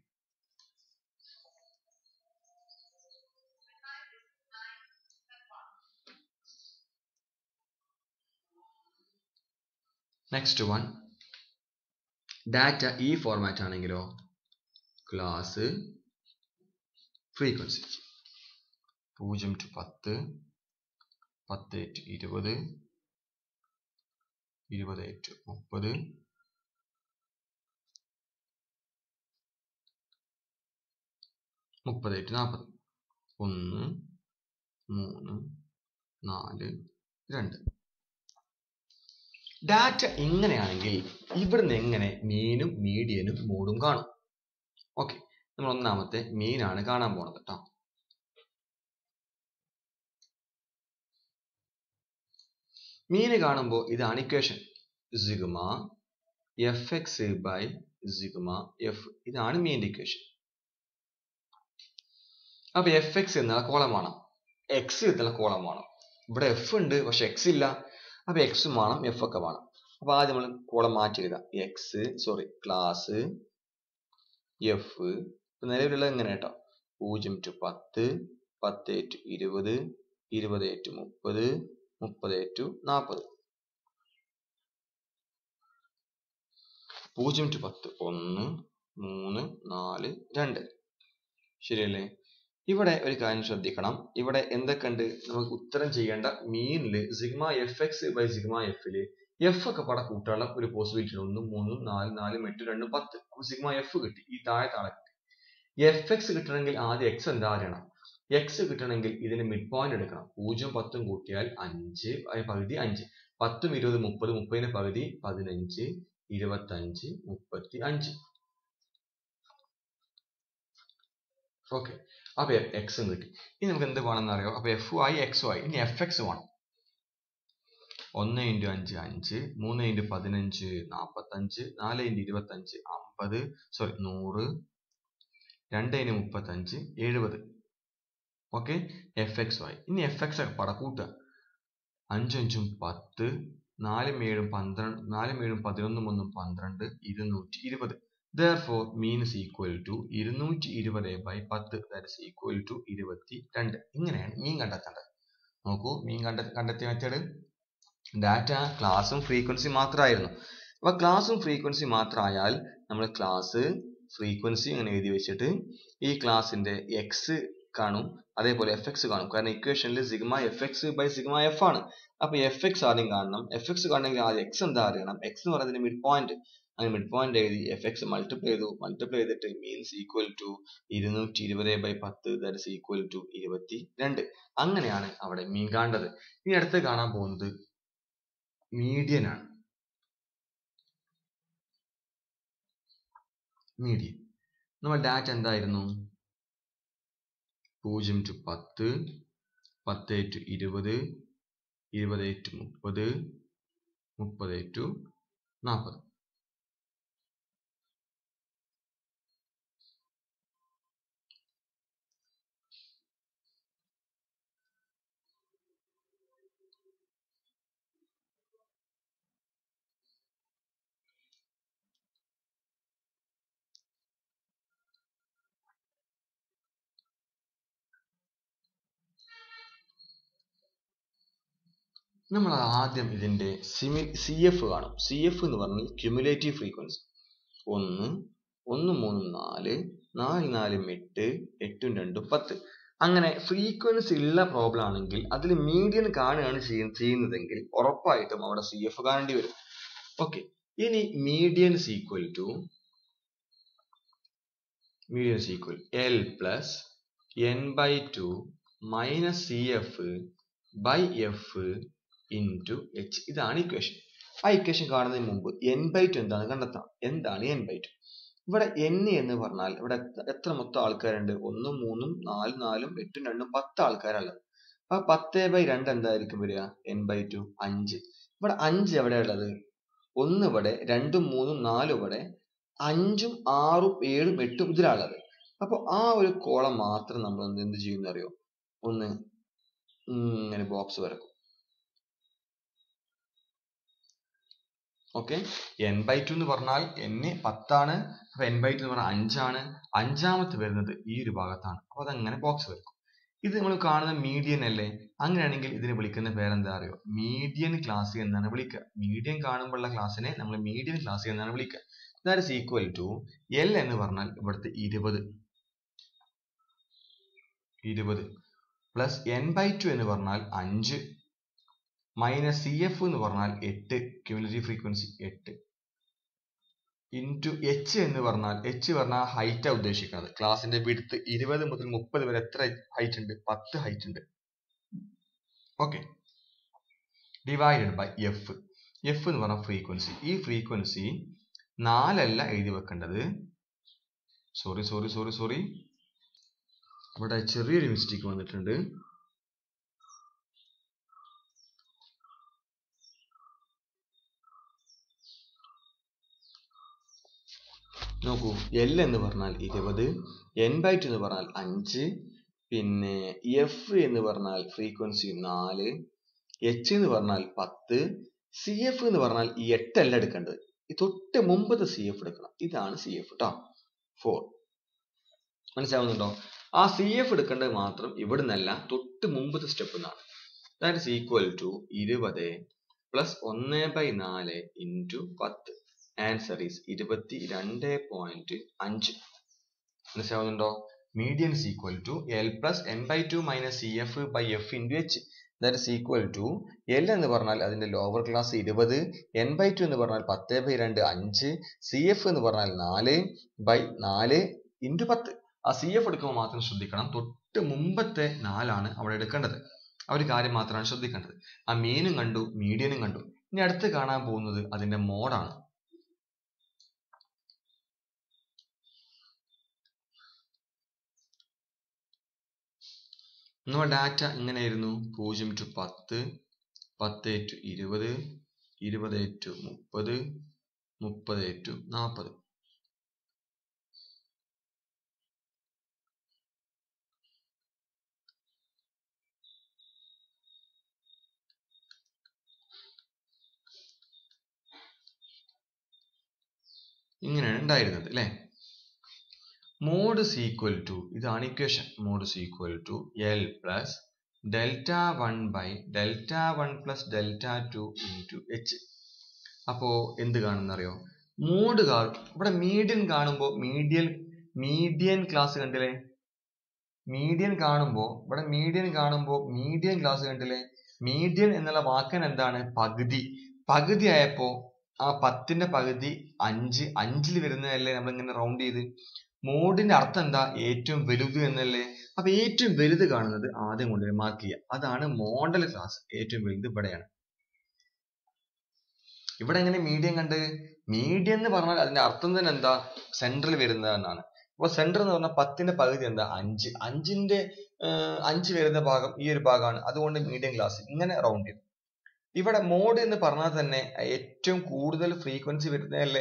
നെക്സ്റ്റ് വൺ ഡാറ്റ ഈ ഫോർമാറ്റ് ആണെങ്കിലോ ക്ലാസ് ഫ്രീക്വൻസി പൂജ്യം ടു പത്ത് പത്ത് ടു ഇരുപത് ഇരുപത് ടു മുപ്പത് മുപ്പത് ടു നാൽപ്പത് ഒന്ന് മൂന്ന് നാല് രണ്ട് ഡാറ്റ ഇങ്ങനെയാണെങ്കിൽ ഇവിടുന്ന് എങ്ങനെ മീനും മീഡിയനും മോഡും കാണും ഓക്കെ നമ്മൾ ഒന്നാമത്തെ മീനാണ് കാണാൻ പോണത് കേട്ടോ മീന് കാണുമ്പോൾ ഇതാണ് equation sigma f x by sigma f ഇതാണ് മീൻ്റെ ഇക്വേഷൻ അപ്പൊ എഫ് എക്സ് എന്നുള്ള കോളം വേണം എക്സ് എന്നുള്ള കോളം വേണം ഇവിടെ എഫ് ഉണ്ട് പക്ഷെ എക്സ് ഇല്ല അപ്പൊ എക്സും വേണം എഫ് ഒക്കെ വേണം അപ്പൊ ആദ്യം നമ്മൾ കോളം മാറ്റി എഴുതാം എക്സ് സോറി ക്ലാസ് എഫ് നിലവിലുള്ളത് ഇങ്ങനെ കേട്ടോ പൂജ്യം ടു പത്ത് പത്ത് ടു ഇരുപത് ഇരുപത് ടു മുപ്പത് മുപ്പത് ടു നാൽപ്പത് പൂജ്യം ടു പത്ത് ഒന്ന് മൂന്ന് നാല് രണ്ട് ശരിയല്ലേ ഇവിടെ ഒരു കാര്യം ശ്രദ്ധിക്കണം ഇവിടെ എന്തൊക്കെയുണ്ട് നമുക്ക് ഉത്തരം ചെയ്യേണ്ട മീനില് sigma f x by sigma എഫില് എഫ് ഒക്കെ പട കൂട്ടാനുള്ള ഒരു പോസിബിലിറ്റി ഒന്നും മൂന്നും നാലും നാലും എട്ടും രണ്ടും പത്ത് അപ്പൊ സിഗ്മ എഫ് കിട്ടി ഈ താഴെ താഴെ കിട്ടി എഫ് എക്സ് കിട്ടണമെങ്കിൽ ആദ്യം എക്സ് എന്താ അറിയണം എക്സ് കിട്ടണമെങ്കിൽ ഇതിന് മിഡ് പോയിന്റ് എടുക്കണം പൂജ്യം പത്തും കൂട്ടിയാൽ അഞ്ച് പകുതി അഞ്ച് പത്തും ഇരുപത് മുപ്പത് മുപ്പതിന് പകുതി പതിനഞ്ച് ഇരുപത്തഞ്ച് മുപ്പത്തി അഞ്ച് ഓക്കെ അപ്പൊ എക്സും കിട്ടി ഇനി നമുക്ക് എന്ത് വേണമെന്ന് അറിയോ അപ്പൊ എഫ് ആയി എക്സും ആയി ഇനി എഫ് എക്സ് വേണം ഒന്ന് ഇൻറ്റു അഞ്ച് അഞ്ച് മൂന്ന് ഇൻറ്റു പതിനഞ്ച് നാൽപ്പത്തഞ്ച് നാല് ഇൻറ്റു ഇരുപത്തഞ്ച് അമ്പത് സോറി നൂറ് രണ്ട് ഇൻറ്റു മുപ്പത്തഞ്ച് എഴുപത് ഓക്കെ എഫ് എക്സ് ആയി ഇനി എഫ് എക്സ് ഒക്കെ പട കൂട്ടുക അഞ്ചഞ്ചും പത്ത് നാലും ഏഴും പന്ത്രണ്ട് നാലും ഏഴും പതിനൊന്നും ഒന്നും പന്ത്രണ്ട് ഇരുന്നൂറ്റി ഇരുപത് therefore mean is equal to ഇരുന്നൂറ്റി ഇരുപത് ബൈ പത്ത് that is equal to ഇരുപത്തി രണ്ട് ഇങ്ങനെയാണ് മീൻ കണ്ടെത്തേണ്ടത് നോക്കൂ മീൻ കണ്ടെ കണ്ടെത്തിയ മെത്തേഡ് ഡാറ്റ ക്ലാസ്സും ഫ്രീക്വൻസി മാത്രമായിരുന്നു അപ്പൊ ക്ലാസ്സും ഫ്രീക്വൻസി മാത്രമായാൽ നമ്മൾ ക്ലാസ് ഫ്രീക്വൻസി ഇങ്ങനെ എഴുതി വെച്ചിട്ട് ഈ ക്ലാസിന്റെ എക്സ് കാണും അതേപോലെ എഫ് എക്സ് കാണും കാരണം ഇക്വേഷനിൽ sigma f x by sigma f ആണ് അപ്പൊ എഫ് എക്സ് ആദ്യം കാണണം എഫ് എക്സ് കാണണമെങ്കിൽ ആദ്യം എക്സ് എന്താ അറിയണം എക്സ് എന്ന് പറയുന്നതിന്റെ മിഡ് പോയിന്റ് അങ്ങനെ മിഡ് പോയിന്റ് എഴുതി എഫ് എക്സ് മൾട്ടിപ്ലൈ ചെയ്തു മൾട്ടിപ്ലൈ ചെയ്തിട്ട് മീൻസ് ഈക്വൽ ടു ഇരുന്നൂറ്റി ഇരുപത് ബൈ പത്ത് ദാറ്റ് ഇസ് ഈക്വൽ ടു ഇരുപത്തി രണ്ട് അങ്ങനെയാണ് അവിടെ മീൻ കാണേണ്ടത് ഇനി അടുത്ത് കാണാൻ പോകുന്നത് മീഡിയൻ ആണ് മീഡിയൻ നമ്മൾ ഡാറ്റ എന്തായിരുന്നു പൂജ്യം ടു പത്ത് പത്ത് ടു ഇരുപത് ഇരുപത് ടു മുപ്പത് മുപ്പത് ടു നാൽപ്പത് നമ്മൾ ആദ്യം ഇതിന്റെ സിമി സി എഫ് കാണും സി എഫ് എന്ന് പറഞ്ഞാൽ ക്യുമുലേറ്റീവ് ഫ്രീക്വൻസി ഒന്ന് ഒന്ന് മൂന്നും നാല് നാല് നാലും എട്ട് എട്ടും രണ്ടും പത്ത് അങ്ങനെ ഫ്രീക്വൻസി ഉള്ള പ്രോബ്ലം ആണെങ്കിൽ അതിൽ മീഡിയൻ കാണുകയാണ് ചെയ്യുന്നതെങ്കിൽ ഉറപ്പായിട്ടും അവിടെ സി എഫ് കാണേണ്ടി വരും ഓക്കെ ഇനി median equal to median equal L plus n by two minus C F by f into h ഇതാണ് ഇക്വേഷൻ ആ ഇക്വേഷൻ കാണുന്നതിന് മുമ്പ് എൻ ബൈ ടു എന്താണ് കണ്ടെത്താം എന്താണ് എൻ ബൈ ടു ഇവിടെ n എന്ന് പറഞ്ഞാൽ ഇവിടെ എത്ര- എത്ര മൊത്തം ആൾക്കാരുണ്ട് ഒന്നും മൂന്നും നാലും നാലും എട്ടും രണ്ടും പത്ത് ആൾക്കാരുള്ളത് അപ്പൊ പത്തേ ബൈ രണ്ട് എന്തായിരിക്കും വരിക n ബൈ ടു അഞ്ച് ഇവിടെ അഞ്ച് എവിടെയാ ഉള്ളത് ഒന്ന് ഇവിടെ രണ്ടും മൂന്നും നാലും ഇവിടെ അഞ്ചും ആറും ഏഴും എട്ടും ഇതിലാണുള്ളത് അപ്പൊ ആ ഒരു കോളം മാത്രം നമ്മൾ എന്ത് എന്ത് ചെയ്യുന്ന അറിയോ ഒന്ന് ഇങ്ങനെ ബോക്സ് വരക്കും ഓക്കെ എൻ ബൈ ടു എന്ന് പറഞ്ഞാൽ n പത്താണ് അപ്പൊ എൻ ബൈ ടു എന്ന് പറഞ്ഞാൽ അഞ്ചാണ് അഞ്ചാമത്തെ വരുന്നത് ഈ ഒരു ഭാഗത്താണ് അപ്പൊ അതങ്ങനെ ബോക്സ് വരക്കും ഇത് നമ്മൾ കാണുന്ന മീഡിയൻ അല്ലേ അങ്ങനെയാണെങ്കിൽ ഇതിനെ വിളിക്കുന്ന പേരെന്താ അറിയോ മീഡിയൻ ക്ലാസ് എന്നാണ് വിളിക്കുക മീഡിയൻ കാണുമ്പോഴുള്ള ക്ലാസ്സിനെ നമ്മൾ മീഡിയൻ ക്ലാസ് എന്നാണ് വിളിക്കുക that is equal to L എന്ന് പറഞ്ഞാൽ ഇവിടുത്തെ ഇരുപത് ഇരുപത് പ്ലസ് എൻ ബൈ ടു എന്ന് പറഞ്ഞാൽ അഞ്ച് മൈനസ് സി എഫ് എന്ന് പറഞ്ഞാൽ എട്ട് ക്യൂമുലേറ്റീവ് ഫ്രീക്വൻസി എട്ട് ഇൻറ്റു എച്ച് എന്ന് പറഞ്ഞാൽ എച്ച് പറഞ്ഞാൽ ഹൈറ്റാ ഉദ്ദേശിക്കുന്നത് ക്ലാസിന്റെ വിടുത്ത് ഇരുപത് മുതൽ മുപ്പത് വരെ എത്ര ഹൈറ്റ് ഉണ്ട് പത്ത് ഹൈറ്റ് ഉണ്ട് okay divided by f f എന്ന് പറഞ്ഞ ഫ്രീക്വൻസി ഈ ഫ്രീക്വൻസി നാലല്ല എഴുതി വെക്കേണ്ടത് സോറി സോറി സോറി സോറി ഇവിടെ ചെറിയൊരു മിസ്റ്റേക്ക് വന്നിട്ടുണ്ട് നോക്കൂ എൽ എന്ന് പറഞ്ഞാൽ ഇരുപത് എൻ ബൈ ടു എന്ന് പറഞ്ഞാൽ അഞ്ച് പിന്നെ എഫ് എന്ന് പറഞ്ഞാൽ ഫ്രീക്വൻസി നാല് എച്ച് എന്ന് പറഞ്ഞാൽ പത്ത് സി എഫ് എന്ന് പറഞ്ഞാൽ ഈ എട്ടല്ല എടുക്കേണ്ടത് ഈ തൊട്ട് മുമ്പത്തെ സി എഫ് എടുക്കണം ഇതാണ് സി എഫ് കേട്ടോ ഫോർ മനസ്സിലാവുന്നുണ്ടോ ആ സി എഫ് എടുക്കേണ്ടത് മാത്രം ഇവിടെ നിന്നല്ല തൊട്ട് മുമ്പത്തെ സ്റ്റെപ്പ് എന്നാണ് ദാറ്റ് ഇസ് ഈക്വൽ ടു ഇരുപത് പ്ലസ് ഒന്ന് ബൈ നാല് ഇൻറ്റു പത്ത് ആൻസർ ഈസ് ഇരുപത്തി രണ്ട് പോയിന്റ് അഞ്ച് മനസ്സിലാവുന്നുണ്ടോ median is equal to L plus n by two minus C F by f into h that is equal to L എന്ന് പറഞ്ഞാൽ അതിന്റെ ലോവർ ക്ലാസ് ഇരുപത് എൻ ബൈ ടു എന്ന് പറഞ്ഞാൽ പത്ത് ബൈ രണ്ട് അഞ്ച് സി എഫ് എന്ന് പറഞ്ഞാൽ നാല് ബൈ നാല് ഇൻറ്റു പത്ത് ആ സി എഫ് എടുക്കുമ്പോൾ മാത്രം ശ്രദ്ധിക്കണം തൊട്ട് മുമ്പത്തെ നാലാണ് അവിടെ എടുക്കേണ്ടത് ആ ഒരു കാര്യം മാത്രമാണ് ശ്രദ്ധിക്കേണ്ടത് ആ മീനും കണ്ടു മീഡിയനും കണ്ടു ഇനി അടുത്ത് കാണാൻ പോകുന്നത് അതിന്റെ മോഡാണ് നമ്മുടെ ഡാറ്റ ഇങ്ങനെയായിരുന്നു പൂജ്യം ടു പത്ത് പത്ത് ടു ഇരുപത് ഇരുപത് ടു മുപ്പത് മുപ്പത് ടു നാൽപ്പത് ഇങ്ങനെയാണ് ഉണ്ടായിരുന്നത് അല്ലേ മോഡ് is equal to ഇതാണ് equation mode is equal to L plus delta one by delta one plus delta two into h അപ്പോ എന്ത് കാണുന്നറിയോ മോഡ് കാണും ഇവിടെ മീഡിയൻ കാണുമ്പോൾ മീഡിയൻ മീഡിയൻ ക്ലാസ് കണ്ടില്ലേ മീഡിയൻ കാണുമ്പോൾ ഇവിടെ മീഡിയൻ കാണുമ്പോൾ മീഡിയൻ ക്ലാസ് കണ്ടില്ലേ മീഡിയൻ എന്നുള്ള വാക്കൻ എന്താണ് പകുതി പകുതി ആയപ്പോ ആ പത്തിന്റെ പകുതി അഞ്ച് അഞ്ചിൽ വരുന്നതല്ലേ നമ്മൾ ഇങ്ങനെ റൗണ്ട് ചെയ്ത് മോഡിന്റെ അർത്ഥം എന്താ ഏറ്റവും വലുത് എന്നല്ലേ അപ്പൊ ഏറ്റവും വലുത് കാണുന്നത് ആദ്യം കൊണ്ട് മാർക്ക് ചെയ്യുക അതാണ് മോഡൽ ക്ലാസ് ഏറ്റവും വലുത് ഇവിടെയാണ് ഇവിടെ എങ്ങനെ മീഡിയം കണ്ട് മീഡിയം എന്ന് പറഞ്ഞാൽ അതിന്റെ അർത്ഥം തന്നെ എന്താ സെൻട്രൽ വരുന്നത് എന്നാണ് അപ്പൊ സെന്റർ എന്ന് പറഞ്ഞാൽ പത്തിന്റെ പകുതി എന്താ അഞ്ച് അഞ്ചിന്റെ അഞ്ച് വരുന്ന ഭാഗം ഈ ഒരു ഭാഗമാണ് അതുകൊണ്ട് മീഡിയം ക്ലാസ് ഇങ്ങനെ റൗണ്ട് ചെയ്തു ഇവിടെ മോഡ് എന്ന് പറഞ്ഞാൽ തന്നെ ഏറ്റവും കൂടുതൽ ഫ്രീക്വൻസി വരുന്നതല്ലേ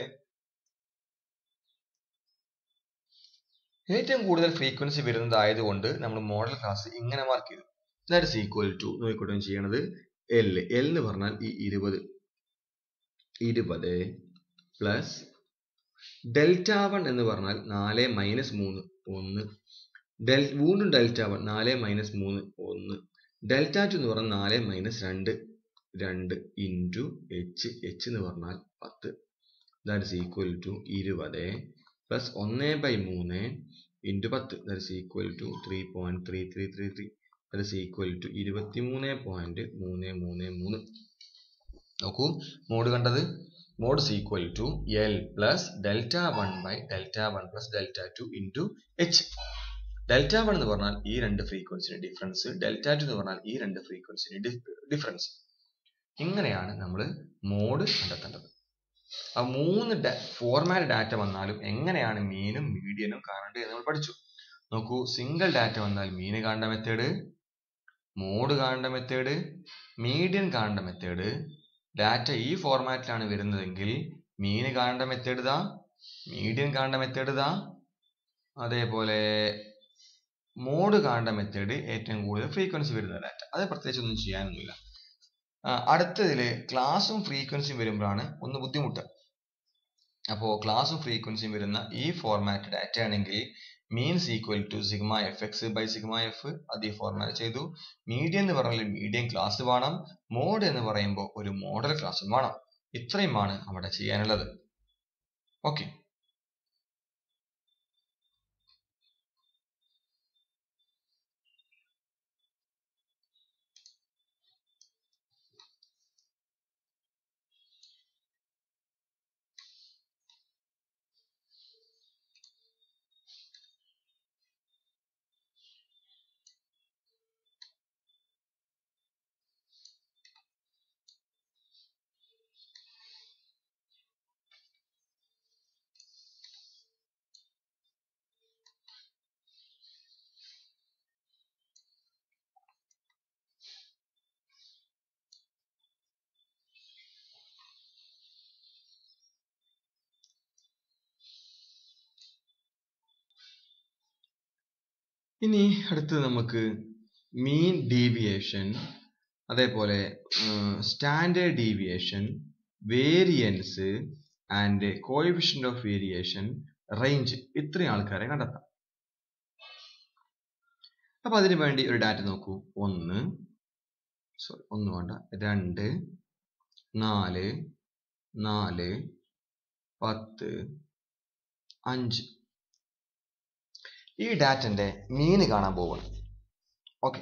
ഏറ്റവും കൂടുതൽ ഫ്രീക്വൻസി വരുന്നതായതുകൊണ്ട് നമ്മൾ മോഡൽ ക്ലാസ് ഇങ്ങനെ മാർക്ക് ചെയ്തു ദാറ്റ് ഇസ് ഈക്വൽ ടു നോക്കിക്കോട്ടെ ചെയ്യണത് എൽ എൽ എന്ന് പറഞ്ഞാൽ ഈ ഇരുപത് ഇരുപത് പ്ലസ് ഡെൽറ്റ വൺ എന്ന് പറഞ്ഞാൽ നാല് മൈനസ് മൂന്ന് ഒന്ന് ഡെൽ വീണ്ടും ഡെൽറ്റ വൺ നാല് മൈനസ് മൂന്ന് ഒന്ന് ഡെൽറ്റ ടു എന്ന് പറഞ്ഞാൽ നാല് മൈനസ് രണ്ട് രണ്ട് ഇൻറ്റു എച്ച് എച്ച് എന്ന് പറഞ്ഞാൽ പത്ത് ദാറ്റ് ഇസ് ഈക്വൽ ടു ഇരുപത് പ്ലസ് ഒന്ന് ബൈ മൂന്ന് ഇൻറ്റു പത്ത് that is equal to three point three three three three that is equal to ഇരുപത്തി മൂന്ന് പോയിന്റ് മൂന്ന് മൂന്ന് മൂന്ന് നോക്കൂ മോഡ് കണ്ടത് mode is equal to L plus delta one by delta one plus delta two into h delta one എന്ന് പറഞ്ഞാൽ ഈ രണ്ട് ഫ്രീക്വൻസിന്റെ ഡിഫറൻസ് ഡെൽറ്റ ടു എന്ന് പറഞ്ഞാൽ ഈ രണ്ട് ഫ്രീക്വൻസിന്റെ ഡിഫറൻസ് ഇങ്ങനെയാണ് നമ്മൾ മോഡ് കണ്ടെത്തേണ്ടത് ആ മൂന്ന് ഫോർമാറ്റ് ഡാറ്റ വന്നാലും എങ്ങനെയാണ് മീനും മീഡിയനും കാണേണ്ടത് എന്ന് നമ്മൾ പഠിച്ചു നോക്കൂ സിംഗിൾ ഡാറ്റ വന്നാൽ മീന് കാണേണ്ട മെത്തേഡ് മോഡ് കാണേണ്ട മെത്തേഡ് മീഡിയൻ കാണേണ്ട മെത്തേഡ് ഡാറ്റ ഈ ഫോർമാറ്റിലാണ് വരുന്നതെങ്കിൽ മീന് കാണേണ്ട മെത്തേഡ് ഇതാ മീഡിയൻ കാണേണ്ട മെത്തേഡ് ഇതാ അതേപോലെ മോഡ് കാണേണ്ട മെത്തേഡ് ഏറ്റവും കൂടുതൽ ഫ്രീക്വൻസി വരുന്ന ഡാറ്റ അത് പ്രത്യേകിച്ച് ഒന്നും ചെയ്യാനൊന്നുമില്ല അടുത്തതിൽ ക്ലാസ്സും ഫ്രീക്വൻസിയും വരുമ്പോഴാണ് ഒന്ന് ബുദ്ധിമുട്ട് അപ്പോൾ ക്ലാസ്സും ഫ്രീക്വൻസിയും വരുന്ന ഈ ഫോർമാറ്റ് ഡാറ്റ ആണെങ്കിൽ means equal to sigma f x by sigma f അത് ഈ ഫോർമാറ്റ് ചെയ്തു മീഡിയം എന്ന് പറഞ്ഞാൽ മീഡിയം ക്ലാസ് വേണം മോഡ് എന്ന് പറയുമ്പോൾ ഒരു മോഡൽ ക്ലാസ്സും വേണം ഇത്രയുമാണ് അവിടെ ചെയ്യാനുള്ളത് ഓക്കെ ഇനി അടുത്തത് നമുക്ക് മീൻ ഡീവിയേഷൻ അതേപോലെ standard deviation variance and coefficient of variation range ഇത്രയും ആൾക്കാരെ കണ്ടെത്താം അപ്പൊ അതിനു വേണ്ടി ഒരു ഡാറ്റ നോക്കൂ ഒന്ന് സോറി ഒന്ന് വേണ്ട രണ്ട് നാല് നാല് പത്ത് അഞ്ച് ഈ ഡാറ്റന്റെ മീന് കാണാൻ പോവുകയാണ് ഓക്കെ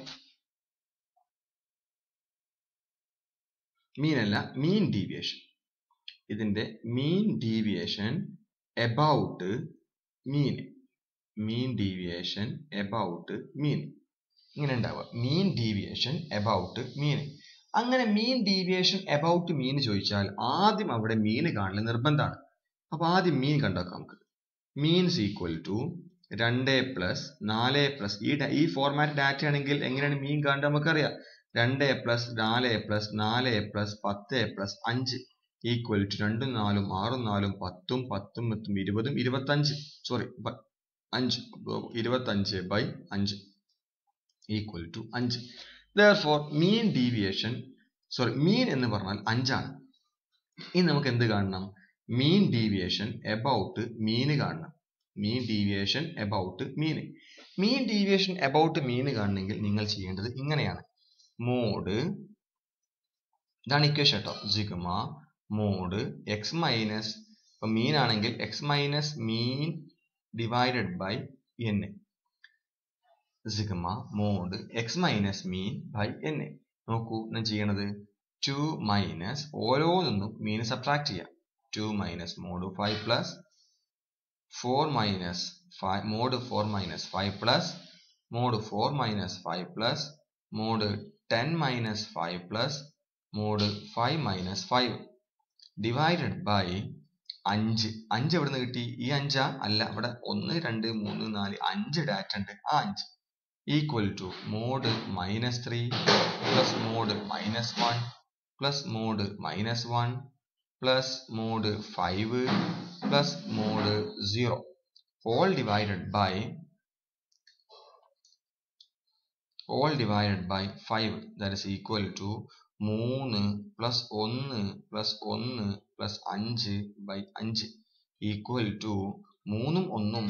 മീനല്ല മീൻ ഡീവിയേഷൻ ഇതിന്റെ mean deviation about mean mean deviation about mean ഇങ്ങനെ ഉണ്ടാവുക മീൻ ഡീവിയേഷൻ എബൌട്ട് മീൻ അങ്ങനെ മീൻ ഡീവിയേഷൻ എബൌട്ട് മീൻ ചോദിച്ചാൽ ആദ്യം അവിടെ മീൻ കാണൽ നിർബന്ധമാണ് അപ്പൊ ആദ്യം മീൻ കണ്ടാക്കാം നമുക്ക് മീൻസ് ഈക്വൽ ടു രണ്ട് പ്ലസ് നാല് പ്ലസ് ഈ ഈ ഫോർമാറ്റ് ഡാറ്റ ആണെങ്കിൽ എങ്ങനെയാണ് മീൻ കാണേണ്ടത് നമുക്കറിയാം രണ്ട് പ്ലസ് നാല് പ്ലസ് നാല് പ്ലസ് പത്ത് പ്ലസ് അഞ്ച് ഈക്വൽ ടു രണ്ടും നാലും ആറും നാലും പത്തും പത്തും പത്തും ഇരുപതും ഇരുപത്തഞ്ച് സോറി അഞ്ച് ഇരുപത്തഞ്ച് ബൈ അഞ്ച് ഈക്വൽ ടു അഞ്ച് four mean deviation sorry mean എന്ന് പറഞ്ഞാൽ അഞ്ചാണ് ഇനി നമുക്ക് എന്ത് കാണണം മീൻ ഡീവിയേഷൻ എബൌട്ട് മീന് കാണണം mean deviation about mean mean deviation about mean കാണണമെങ്കിൽ നിങ്ങൾ ചെയ്യേണ്ടത് ഇങ്ങനെയാണ് മോഡ് ഇതാണ് ഇക്വേഷൻ കേട്ടോ സിഗ്മ മോഡ് എക്സ് മൈനസ് ഇപ്പൊ മീൻ ആണെങ്കിൽ x minus mean divided by n sigma mod x minus mean by n നോക്കൂ ഞാൻ ചെയ്യണത് ടു മൈനസ് ഓരോന്നും മീൻ സബ്ട്രാക്ട് ചെയ്യാം two minus mod five plus four minus five mod four minus five plus mod four minus five plus mod ten minus five plus mod five minus five divided by അഞ്ച് അഞ്ച് എവിടെ നിന്ന് കിട്ടി ഈ അഞ്ചാ അല്ല അവിടെ ഒന്ന് രണ്ട് മൂന്ന് നാല് അഞ്ച് ഡാറ്റ ഉണ്ട് ആ അഞ്ച് equal to mod minus three plus mod minus one plus mod minus one plus mod five plus mod zero all divided by all divided by 5 that is equal to മൂന്ന് പ്ലസ് ഒന്ന് plus ഒന്ന് plus അഞ്ച് by അഞ്ച് equal to മൂന്നും ഒന്നും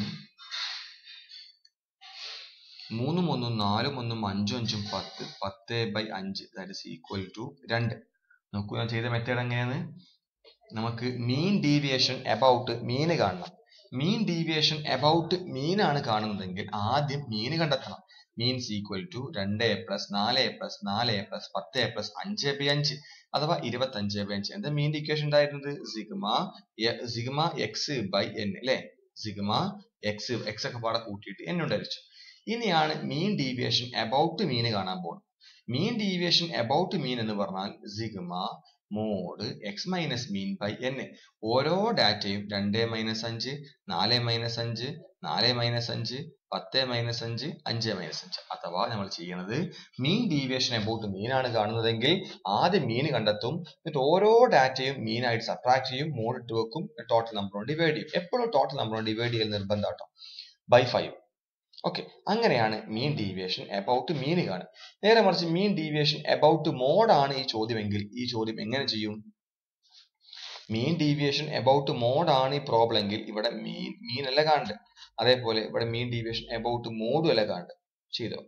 മൂന്നും ഒന്നും നാലും ഒന്നും അഞ്ചും അഞ്ചും പത്ത് പത്ത് ബൈ അഞ്ച് ദാറ്റ് ഇസ് ഈക്വൽ ടു രണ്ട് നോക്കൂ ഞാൻ ചെയ്ത മെത്തേഡ് എങ്ങനെയാണ് നമുക്ക് മീൻ ഡീവിയേഷൻ എബൌട്ട് മീന് കാണണം മീൻ ഡീവിയേഷൻ എബൌട്ട് മീൻ ആണ് കാണുന്നതെങ്കിൽ ആദ്യം മീന് കണ്ടെത്തണം മീൻസ് ഈക്വൽ ടു രണ്ട് പ്ലസ് നാല് പ്ലസ് നാല് പ്ലസ് പത്ത് പ്ലസ് അഞ്ച് ബൈ അഞ്ച് അഥവാ ഇരുപത്തി അഞ്ച് ബൈ അഞ്ച് എന്താ മീൻ ഇക്വേഷൻ ഉണ്ടായിരുന്നത് sigma sigma x by n അല്ലെ സിഗ്മ എക്സ് എക്സ് ഒക്കെ പാടെ കൂട്ടിയിട്ട് എൻ ഉണ്ടായിരിച്ചു ഇനിയാണ് മീൻ ഡീവിയേഷൻ എബൌട്ട് മീൻ കാണാൻ പോകുന്നത് മീൻ ഡീവിയേഷൻ എബൌട്ട് മീൻ എന്ന് പറഞ്ഞാൽ sigma mod x minus mean by n ഓരോ ഡാറ്റയും രണ്ട് മൈനസ് അഞ്ച് നാല് മൈനസ് അഞ്ച് നാല് മൈനസ് അഞ്ച് പത്ത് മൈനസ് അഞ്ച് അഞ്ച് മൈനസ് അഞ്ച് അഥവാ നമ്മൾ ചെയ്യുന്നത് മീൻ ഡീവിയേഷൻ എബൌട്ട് മീൻ ആണ് കാണുന്നതെങ്കിൽ ആദ്യം മീൻ കണ്ടെത്തും എന്നിട്ട് ഓരോ ഡാറ്റയും മീൻ ആയിട്ട് സബ്ട്രാക്ട് ചെയ്യും മോഡ് ഇട്ട് വെക്കും ടോട്ടൽ നമ്പർ കൊണ്ട് ഡിവൈഡ് ചെയ്യും എപ്പോഴും ടോട്ടൽ നമ്പർ കൊണ്ട് ഡിവൈഡ് ചെയ്യൽ നിർബന്ധം കേട്ടോ ബൈ ഫൈവ് ഓക്കെ അങ്ങനെയാണ് മീൻ ഡീവിയേഷൻ എബൌട്ട് മീൻ കാണുക നേരെ മറിച്ച് മീൻ ഡീവിയേഷൻ എബൌട്ട് മോഡ് ആണ് ഈ ചോദ്യമെങ്കിൽ ഈ ചോദ്യം എങ്ങനെ ചെയ്യും മീൻ ഡീവിയേഷൻ എബൌട്ട് മോഡ് ആണ് ഈ പ്രോബ്ലം എങ്കിൽ ഇവിടെ മീൻ മീൻ അല്ല കാണുന്നത് അതേപോലെ ഇവിടെ മീൻ ഡീവിയേഷൻ എബൌട്ട് മോഡും അല്ല കാണുന്നത് ചെയ്തോ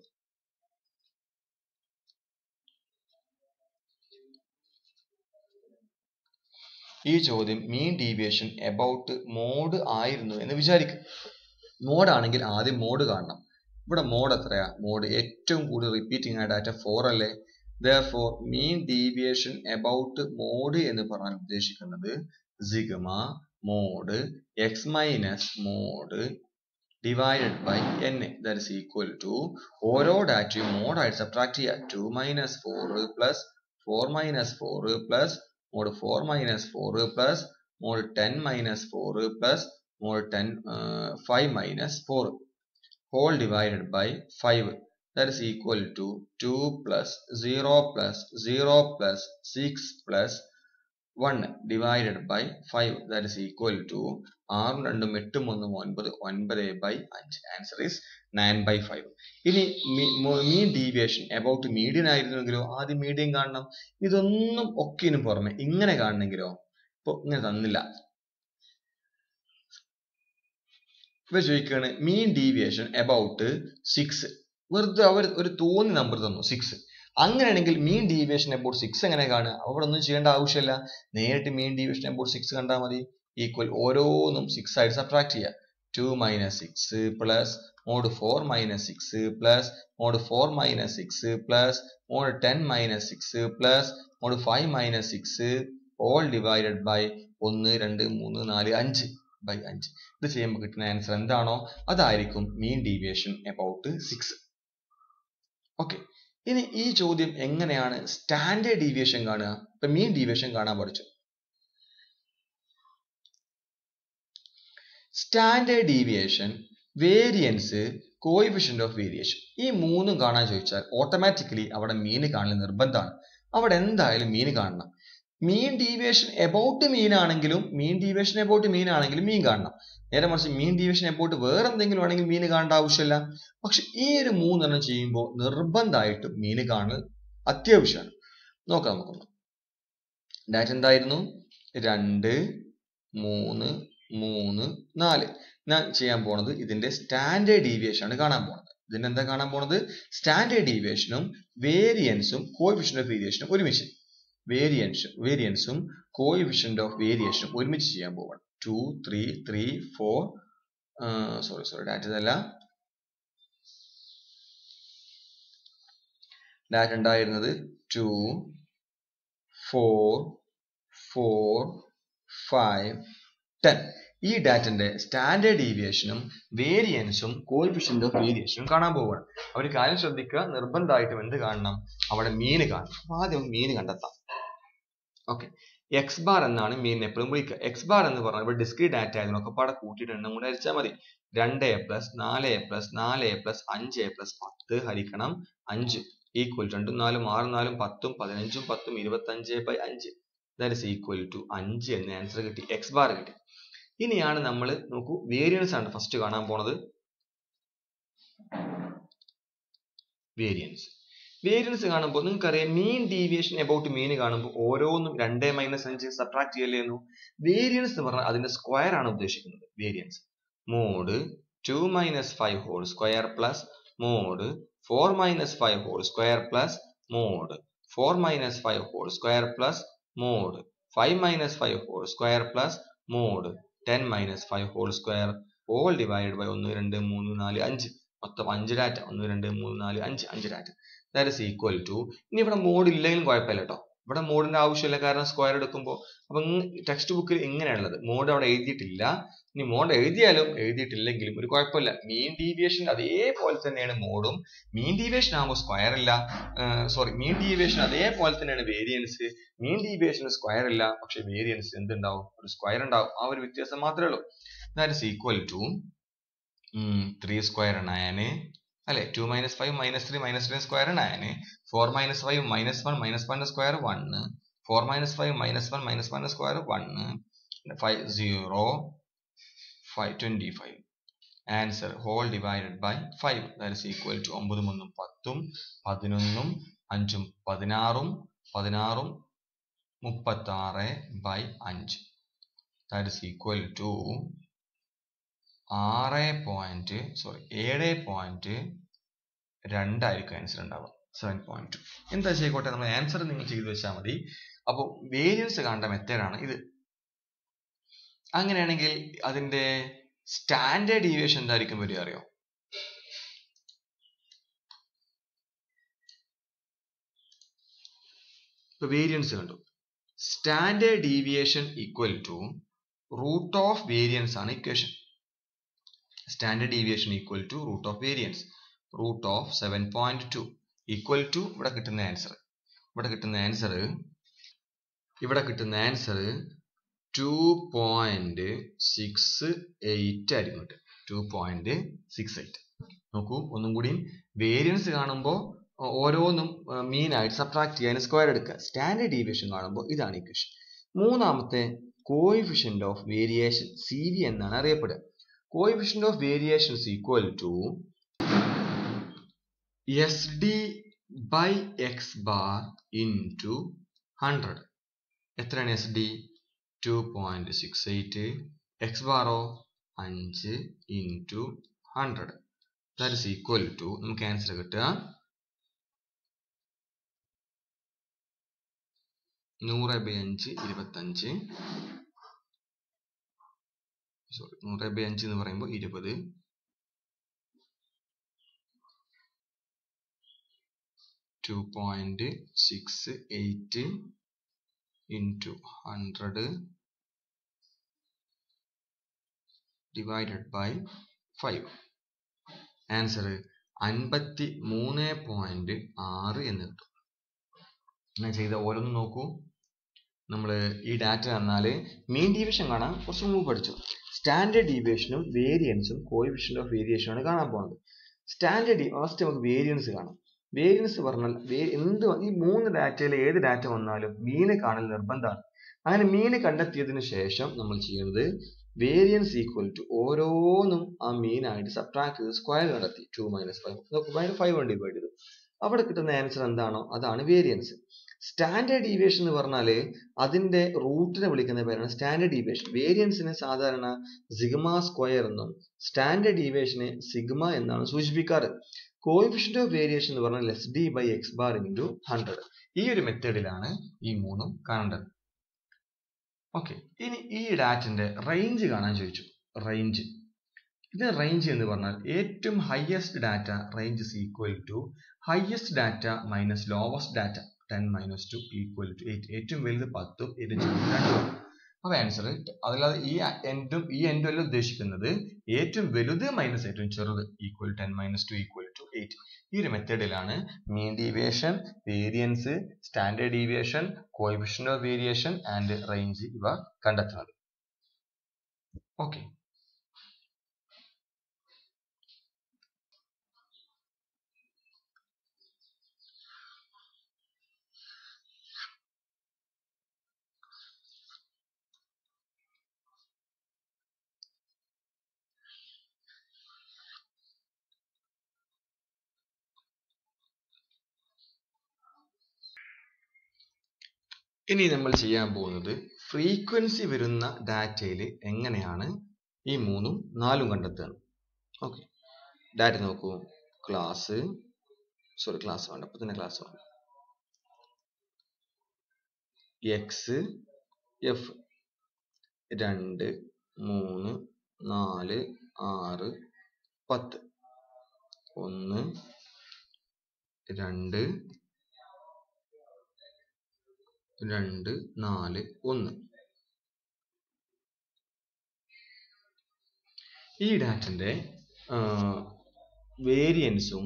ഈ ചോദ്യം മീൻ ഡീവിയേഷൻ എബൌട്ട് മോഡ് ആയിരുന്നു എന്ന് വിചാരിക്കും മോഡ് ആണെങ്കിൽ ആദ്യം മോഡ് കാണണം ഇവിടെ മോഡ് എത്രയാ മോഡ് ഏറ്റവും കൂടുതൽ റിപ്പീറ്റിംഗ് ആയ ഡാറ്റ ഫോർ അല്ലേ therefore mean deviation about mode എന്ന് പറഞ്ഞാൽ ഉദ്ദേശിക്കുന്നത് sigma mod x minus mode divided by n that is equal to ഓരോ ഡാറ്റയും മോഡായിട്ട് സബ്ട്രാക്ട് ചെയ്യുക two minus four plus four minus four plus mod four minus four plus mod ten minus four plus mod ten five minus four whole divided by 5 that is equal to 2 plus 0 plus 0 plus 6 plus 1 divided by 5 that is equal to ആറും രണ്ടും എട്ടും ഒന്നും ഒൻപത് ഒൻപത് by അഞ്ച് answer is nine by five ഇനി mean deviation about median ആയിരുന്നെങ്കിലോ ആദ്യം മീഡിയൻ കാണണം ഇതൊന്നും ഒക്കിനും പുറമെ ഇങ്ങനെ കാണണമെങ്കിലോ ഇപ്പൊ ഇങ്ങനെ തന്നില്ല ഇവർ ചോദിക്കുകയാണ് മീൻ ഡീവിയേഷൻ എബൌട്ട് സിക്സ് വെറുതെ അവർ ഒരു തോന്നി നമ്പർ തന്നു സിക്സ് അങ്ങനെയാണെങ്കിൽ മീൻ ഡീവിയേഷൻ എബൌട്ട് സിക്സ് എങ്ങനെ കാണുക അവിടെ ഒന്നും ചെയ്യേണ്ട ആവശ്യമില്ല നേരിട്ട് മീൻ ഡീവിയേഷൻ എബൌട്ട് സിക്സ് കണ്ടാൽ മതി ഈക്വൽ ഓരോന്നും സിക്സ് ആയിട്ട് സബ്ട്രാക്ട് ചെയ്യുക two minus six plus mod four minus six plus mod four minus six plus mod ten minus six plus mod five minus six all divided by ഒന്ന് രണ്ട് മൂന്ന് നാല് അഞ്ച് ബൈ അഞ്ച് ഇത് ചെയ്യുമ്പോൾ കിട്ടുന്ന ആൻസർ എന്താണോ അതായിരിക്കും mean deviation about six okay ഇനി ഈ ചോദ്യം എങ്ങനെയാണ് സ്റ്റാൻഡേർഡ് ഡീവിയേഷൻ കാണുക ഇപ്പൊ മീൻ ഡീവിയേഷൻ കാണാൻ പഠിച്ചു standard deviation variance coefficient of variation ഈ മൂന്നും കാണാൻ ചോദിച്ചാൽ ഓട്ടോമാറ്റിക്കലി അവിടെ മീൻ കാണൽ നിർബന്ധമാണ് അവിടെ എന്തായാലും മീൻ കാണണം മീൻ ഡീവിയേഷൻ എബൌട്ട് മീൻ ആണെങ്കിലും മീൻ ഡീവിയേഷൻ എബൌട്ട് മീൻ ആണെങ്കിലും മീൻ കാണണം നേരെ മറിച്ച് മീൻ ഡീവിയേഷൻ എബൌട്ട് വേറെ എന്തെങ്കിലും ആണെങ്കിൽ മീൻ കാണേണ്ട ആവശ്യമില്ല പക്ഷെ ഈ ഒരു മൂന്നെണ്ണം ചെയ്യുമ്പോൾ നിർബന്ധമായിട്ടും മീൻ കാണൽ അത്യാവശ്യമാണ് നോക്കാം നമുക്കൊന്ന് ഡാറ്റ എന്തായിരുന്നു രണ്ട് മൂന്ന് മൂന്ന് നാല് ഞാൻ ചെയ്യാൻ പോണത് ഇതിന്റെ സ്റ്റാൻഡേർഡ് ഡീവിയേഷൻ ആണ് കാണാൻ പോണത് ഇതിന്റെ എന്താ കാണാൻ പോണത് സ്റ്റാൻഡേർഡ് ഡീവിയേഷനും വേരിയൻസും കോയിഫിഷ്യന്റ് ഓഫ് വേരിയേഷനും ഒരുമിച്ച് വേരിയൻസും വേരിയൻസും കോയിഫിഷ്യന്റ് ഓഫ് വേരിയേഷനും ഒരുമിച്ച് ചെയ്യാൻ പോവാണ് two three three four sorry sorry data ഇതല്ല ഡാറ്റ ഉണ്ടായിരുന്നത് two four four five ten ഈ ഡാറ്റന്റെ സ്റ്റാൻഡേർഡ് ഡീവിയേഷനും വേരിയൻസും കോയിഫിഷ്യന്റ് ഓഫ് വേരിയേഷനും കാണാൻ പോവുകയാണ് അവർ കാര്യം ശ്രദ്ധിക്കുക നിർബന്ധമായിട്ടും എന്ത് കാണണം അവിടെ മീൻ കാണണം അപ്പൊ ആദ്യം മീൻ കണ്ടെത്താം ഓക്കെ എക്സ് ബാർ എന്നാണ് മീൻ എപ്പോഴും വിളിക്കുക എക്സ് ബാർ എന്ന് പറഞ്ഞാൽ ഇവിടെ ഡിസ്ക്രീറ്റ് ഡാറ്റ ആയതിനൊക്കെ പാടെ കൂട്ടിയിട്ട് എണ്ണം കൊണ്ട് ഹരിച്ചാൽ മതി രണ്ട് എ പ്ലസ് നാല് എ പ്ലസ് നാല് എ പ്ലസ് അഞ്ച് എ പ്ലസ് പത്ത് ഹരിക്കണം അഞ്ച് ഈക്വൽ രണ്ടും നാലും ആറും നാലും പത്തും പതിനഞ്ചും പത്തും ഇരുപത്തി അഞ്ച് ബൈ അഞ്ച് ദാറ്റ് ഇസ് ഈക്വൽ ടു അഞ്ച് എന്ന ആൻസർ കിട്ടി എക്സ് ബാർ കിട്ടി ഇനിയാണ് നമ്മൾ നോക്കൂ വേരിയൻസ് ആണ് ഫസ്റ്റ് കാണാൻ പോണത് വേരിയൻസ് വേരിയൻസ് കാണുമ്പോൾ നിങ്ങൾക്കറിയാം മീൻ ഡീവിയേഷൻ എബൌട്ട് മീൻ കാണുമ്പോൾ ഓരോന്നും രണ്ടേ മൈനസ് അഞ്ച് സബ്ട്രാക്ട് ചെയ്യലേന്നു വേരിയൻസ് എന്ന് പറഞ്ഞാൽ അതിന്റെ സ്ക്വയർ ആണ് ഉദ്ദേശിക്കുന്നത് variance mod two minus five whole square plus mod four minus five whole square plus mod four minus five whole square plus mod five minus five whole square plus mod ten minus five whole square all divide by ഒന്ന് രണ്ട് മൂന്ന് നാല് അഞ്ച് മൊത്തം അഞ്ച് data ഒന്ന് രണ്ട് മൂന്ന് നാല് അഞ്ച് അഞ്ച് data that is equal to ഇനി ഇവിടെ മോഡ് ഇല്ലെങ്കിലും കുഴപ്പമില്ല കേട്ടോ ഇവിടെ മോഡിന്റെ ആവശ്യമില്ല കാരണം സ്ക്വയർ എടുക്കുമ്പോൾ അപ്പൊ ടെക്സ്റ്റ് ബുക്കിൽ ഇങ്ങനെയുള്ളത് മോഡ് അവിടെ എഴുതിയിട്ടില്ല ഇനി മോഡ് എഴുതിയാലും എഴുതിയിട്ടില്ലെങ്കിലും ഒരു കുഴപ്പമില്ല മീൻ ഡീവിയേഷൻ അതേപോലെ തന്നെയാണ് മോഡും മീൻ ഡീവിയേഷൻ ആകുമ്പോൾ സ്ക്വയർ ഇല്ല സോറി മീൻ ഡീവിയേഷൻ അതേപോലെ തന്നെയാണ് വേരിയൻസ് മീൻ ഡീവിയേഷൻ സ്ക്വയർ ഇല്ല പക്ഷെ വേരിയൻസ് എന്തുണ്ടാവും ഒരു സ്ക്വയർ ഉണ്ടാവും ആ ഒരു വ്യത്യാസം മാത്രമേ ഉള്ളൂ that is equal to three square nine അല്ലെ two minus five minus three minus three square nine four minus five minus one minus one square one four minus five minus one minus one square one five zero five twenty five answer whole divided by five that is equal to ഒമ്പതും ഒന്നും പത്തും പതിനൊന്നും അഞ്ചും പതിനാറും പതിനാറും മുപ്പത്തി ആറ് by അഞ്ച് ദാറ്റ് ഇസ് ഈക്വൽ ടു ആറ് പോയിന്റ് സോറി ഏഴ് പോയിന്റ് രണ്ടായിരിക്കും ആൻസർ ഉണ്ടാവുക സെവൻ പോയിന്റ് ടു എന്താ ചെയ്യട്ടെ നമ്മൾ ആൻസർ നിങ്ങൾ ചെയ്തു വെച്ചാൽ മതി അപ്പോൾ വേരിയൻസ് കാണേണ്ട മെത്തേഡാണ് ഇത് അങ്ങനെയാണെങ്കിൽ അതിന്റെ സ്റ്റാൻഡേർഡ് ഡീവിയേഷൻ എന്തായിരിക്കും വരിക അറിയോ ഇപ്പൊ വേരിയൻസ് കണ്ടു standard deviation equal to root of variance ആണ് equation standard deviation equal to root of variance root of seven point two equal to ഇവിടെ കിട്ടുന്ന ആൻസർ ഇവിടെ കിട്ടുന്ന ആൻസർ ഇവിടെ കിട്ടുന്ന answer two point six eight ആയിരിക്കും കിട്ടുക ടു പോയിന്റ് സിക്സ് എയ്റ്റ് നോക്കൂ ഒന്നും കൂടി വേരിയൻസ് കാണുമ്പോൾ ഓരോന്നും മീൻ ആയിട്ട് സബ്ട്രാക്ട് ചെയ്യാൻ സ്ക്വയർ എടുക്കുക സ്റ്റാൻഡേർഡ് ഡീവിയേഷൻ കാണുമ്പോൾ ഇതാണ് ഇക്വേഷൻ മൂന്നാമത്തെ coefficient of variation C V എന്നാണ് അറിയപ്പെടുക coefficient of variation is equal to sd by x bar into 100 എത്രയാണ് S D two point six eight x ബാറോ അഞ്ച് into hundred that is equal to നമുക്ക് answer കിട്ടുക നൂറ് by അഞ്ച് ഇരുപത്തഞ്ച് സോറി നൂറ് ബൈ അഞ്ച് എന്ന് പറയുമ്പോൾ ഇരുപത് two point six eight into hundred divided by five answer അൻപത്തി മൂന്ന് പോയിന്റ് ആറ് എന്ന് കിട്ടും ഞാൻ ചെയ്ത ഓരോന്നും നോക്കൂ നമ്മൾ ഈ ഡാറ്റ തന്നാൽ മീൻ ഡീവിയേഷൻ കാണാൻ കുറച്ച് മുമ്പ് പഠിച്ചു സ്റ്റാൻഡേർഡ് ഡീവിയേഷനും വേരിയൻസും കോയിഫിഷ്യൻ്റ് ഓഫ് വേരിയേഷനാണ് കാണാൻ പോകുന്നത് സ്റ്റാൻഡേർഡ് ഫസ്റ്റ് നമുക്ക് വേരിയൻസ് കാണാം വേരിയൻസ് പറഞ്ഞാൽ എന്ത് ഈ മൂന്ന് ഡാറ്റയിൽ ഏത് ഡാറ്റ വന്നാലും മീന് കാണൽ നിർബന്ധമാണ് അങ്ങനെ മീന് കണ്ടെത്തിയതിനു ശേഷം നമ്മൾ ചെയ്യുന്നത് വേരിയൻസ് ഈക്വൽ ടു ഓരോന്നും ആ മീനായിട്ട് സബ്ട്രാക്ട് ചെയ്ത് സ്ക്വയർ കണ്ടെത്തി ടു മൈനസ് ഫൈവ് നോക്കുമ്പോൾ ഫൈവ് കൊണ്ട് ഡിവൈഡ് ചെയ്തു അവിടെ കിട്ടുന്ന ആൻസർ എന്താണോ അതാണ് വേരിയൻസ് സ്റ്റാൻഡേർഡ് ഡീവിയേഷൻ എന്ന് പറഞ്ഞാൽ അതിന്റെ റൂട്ടിനെ വിളിക്കുന്ന പേരാണ് സ്റ്റാൻഡേർഡ് ഡീവിയേഷൻ വേരിയൻസിനെ സാധാരണ സിഗ്മ സ്ക്വയർ എന്നും സ്റ്റാൻഡേർഡ് ഡീവിയേഷനെ സിഗ്മ എന്നാണ് സൂചിപ്പിക്കാറ് കോയിഫിഷ്യന്റ് ഓഫ് വേരിയേഷൻ എന്ന് പറഞ്ഞാൽ S D by X bar into hundred ഈ ഒരു മെത്തേഡിലാണ് ഈ മൂന്നും കാണേണ്ടത് ഓക്കെ ഇനി ഈ ഡാറ്റിന്റെ റേഞ്ച് കാണാൻ ചോദിച്ചു റേഞ്ച് ഇത് റേഞ്ച് എന്ന് പറഞ്ഞാൽ ഏറ്റവും highest data range is equal to highest data minus lowest data ten minus two equal to eight ഏറ്റവും വലുത് പത്തും ഏറ്റവും ചെറുത് രണ്ടും അപ്പൊ ആൻസർ അതല്ലാതെ ഈ എൻഡും ഈ എൻഡും അല്ല ഉദ്ദേശിക്കുന്നത് ഏറ്റവും വലുത് മൈനസ് ഏറ്റവും ചെറുത് equal ten minus two equal to eight ഈ ഒരു മെത്തേഡിലാണ് mean deviation variance standard deviation coefficient of variation and range ഇവ കണ്ടെത്തുന്നത് ഓക്കെ ഇനി നമ്മൾ ചെയ്യാൻ പോകുന്നത് ഫ്രീക്വൻസി വരുന്ന ഡാറ്റയിൽ എങ്ങനെയാണ് ഈ മൂന്നും നാലും കണ്ടെത്തുക ഓക്കെ ഡാറ്റ നോക്കൂ ക്ലാസ് സോറി ക്ലാസ് വേണ്ട അപ്പൊ തന്നെ ക്ലാസ് വേണ്ട എക്സ് എഫ് രണ്ട് മൂന്ന് നാല് ആറ് പത്ത് ഒന്ന് രണ്ട് രണ്ട് നാല് ഒന്ന് ഈ ഡാറ്റന്റെ വേരിയൻസും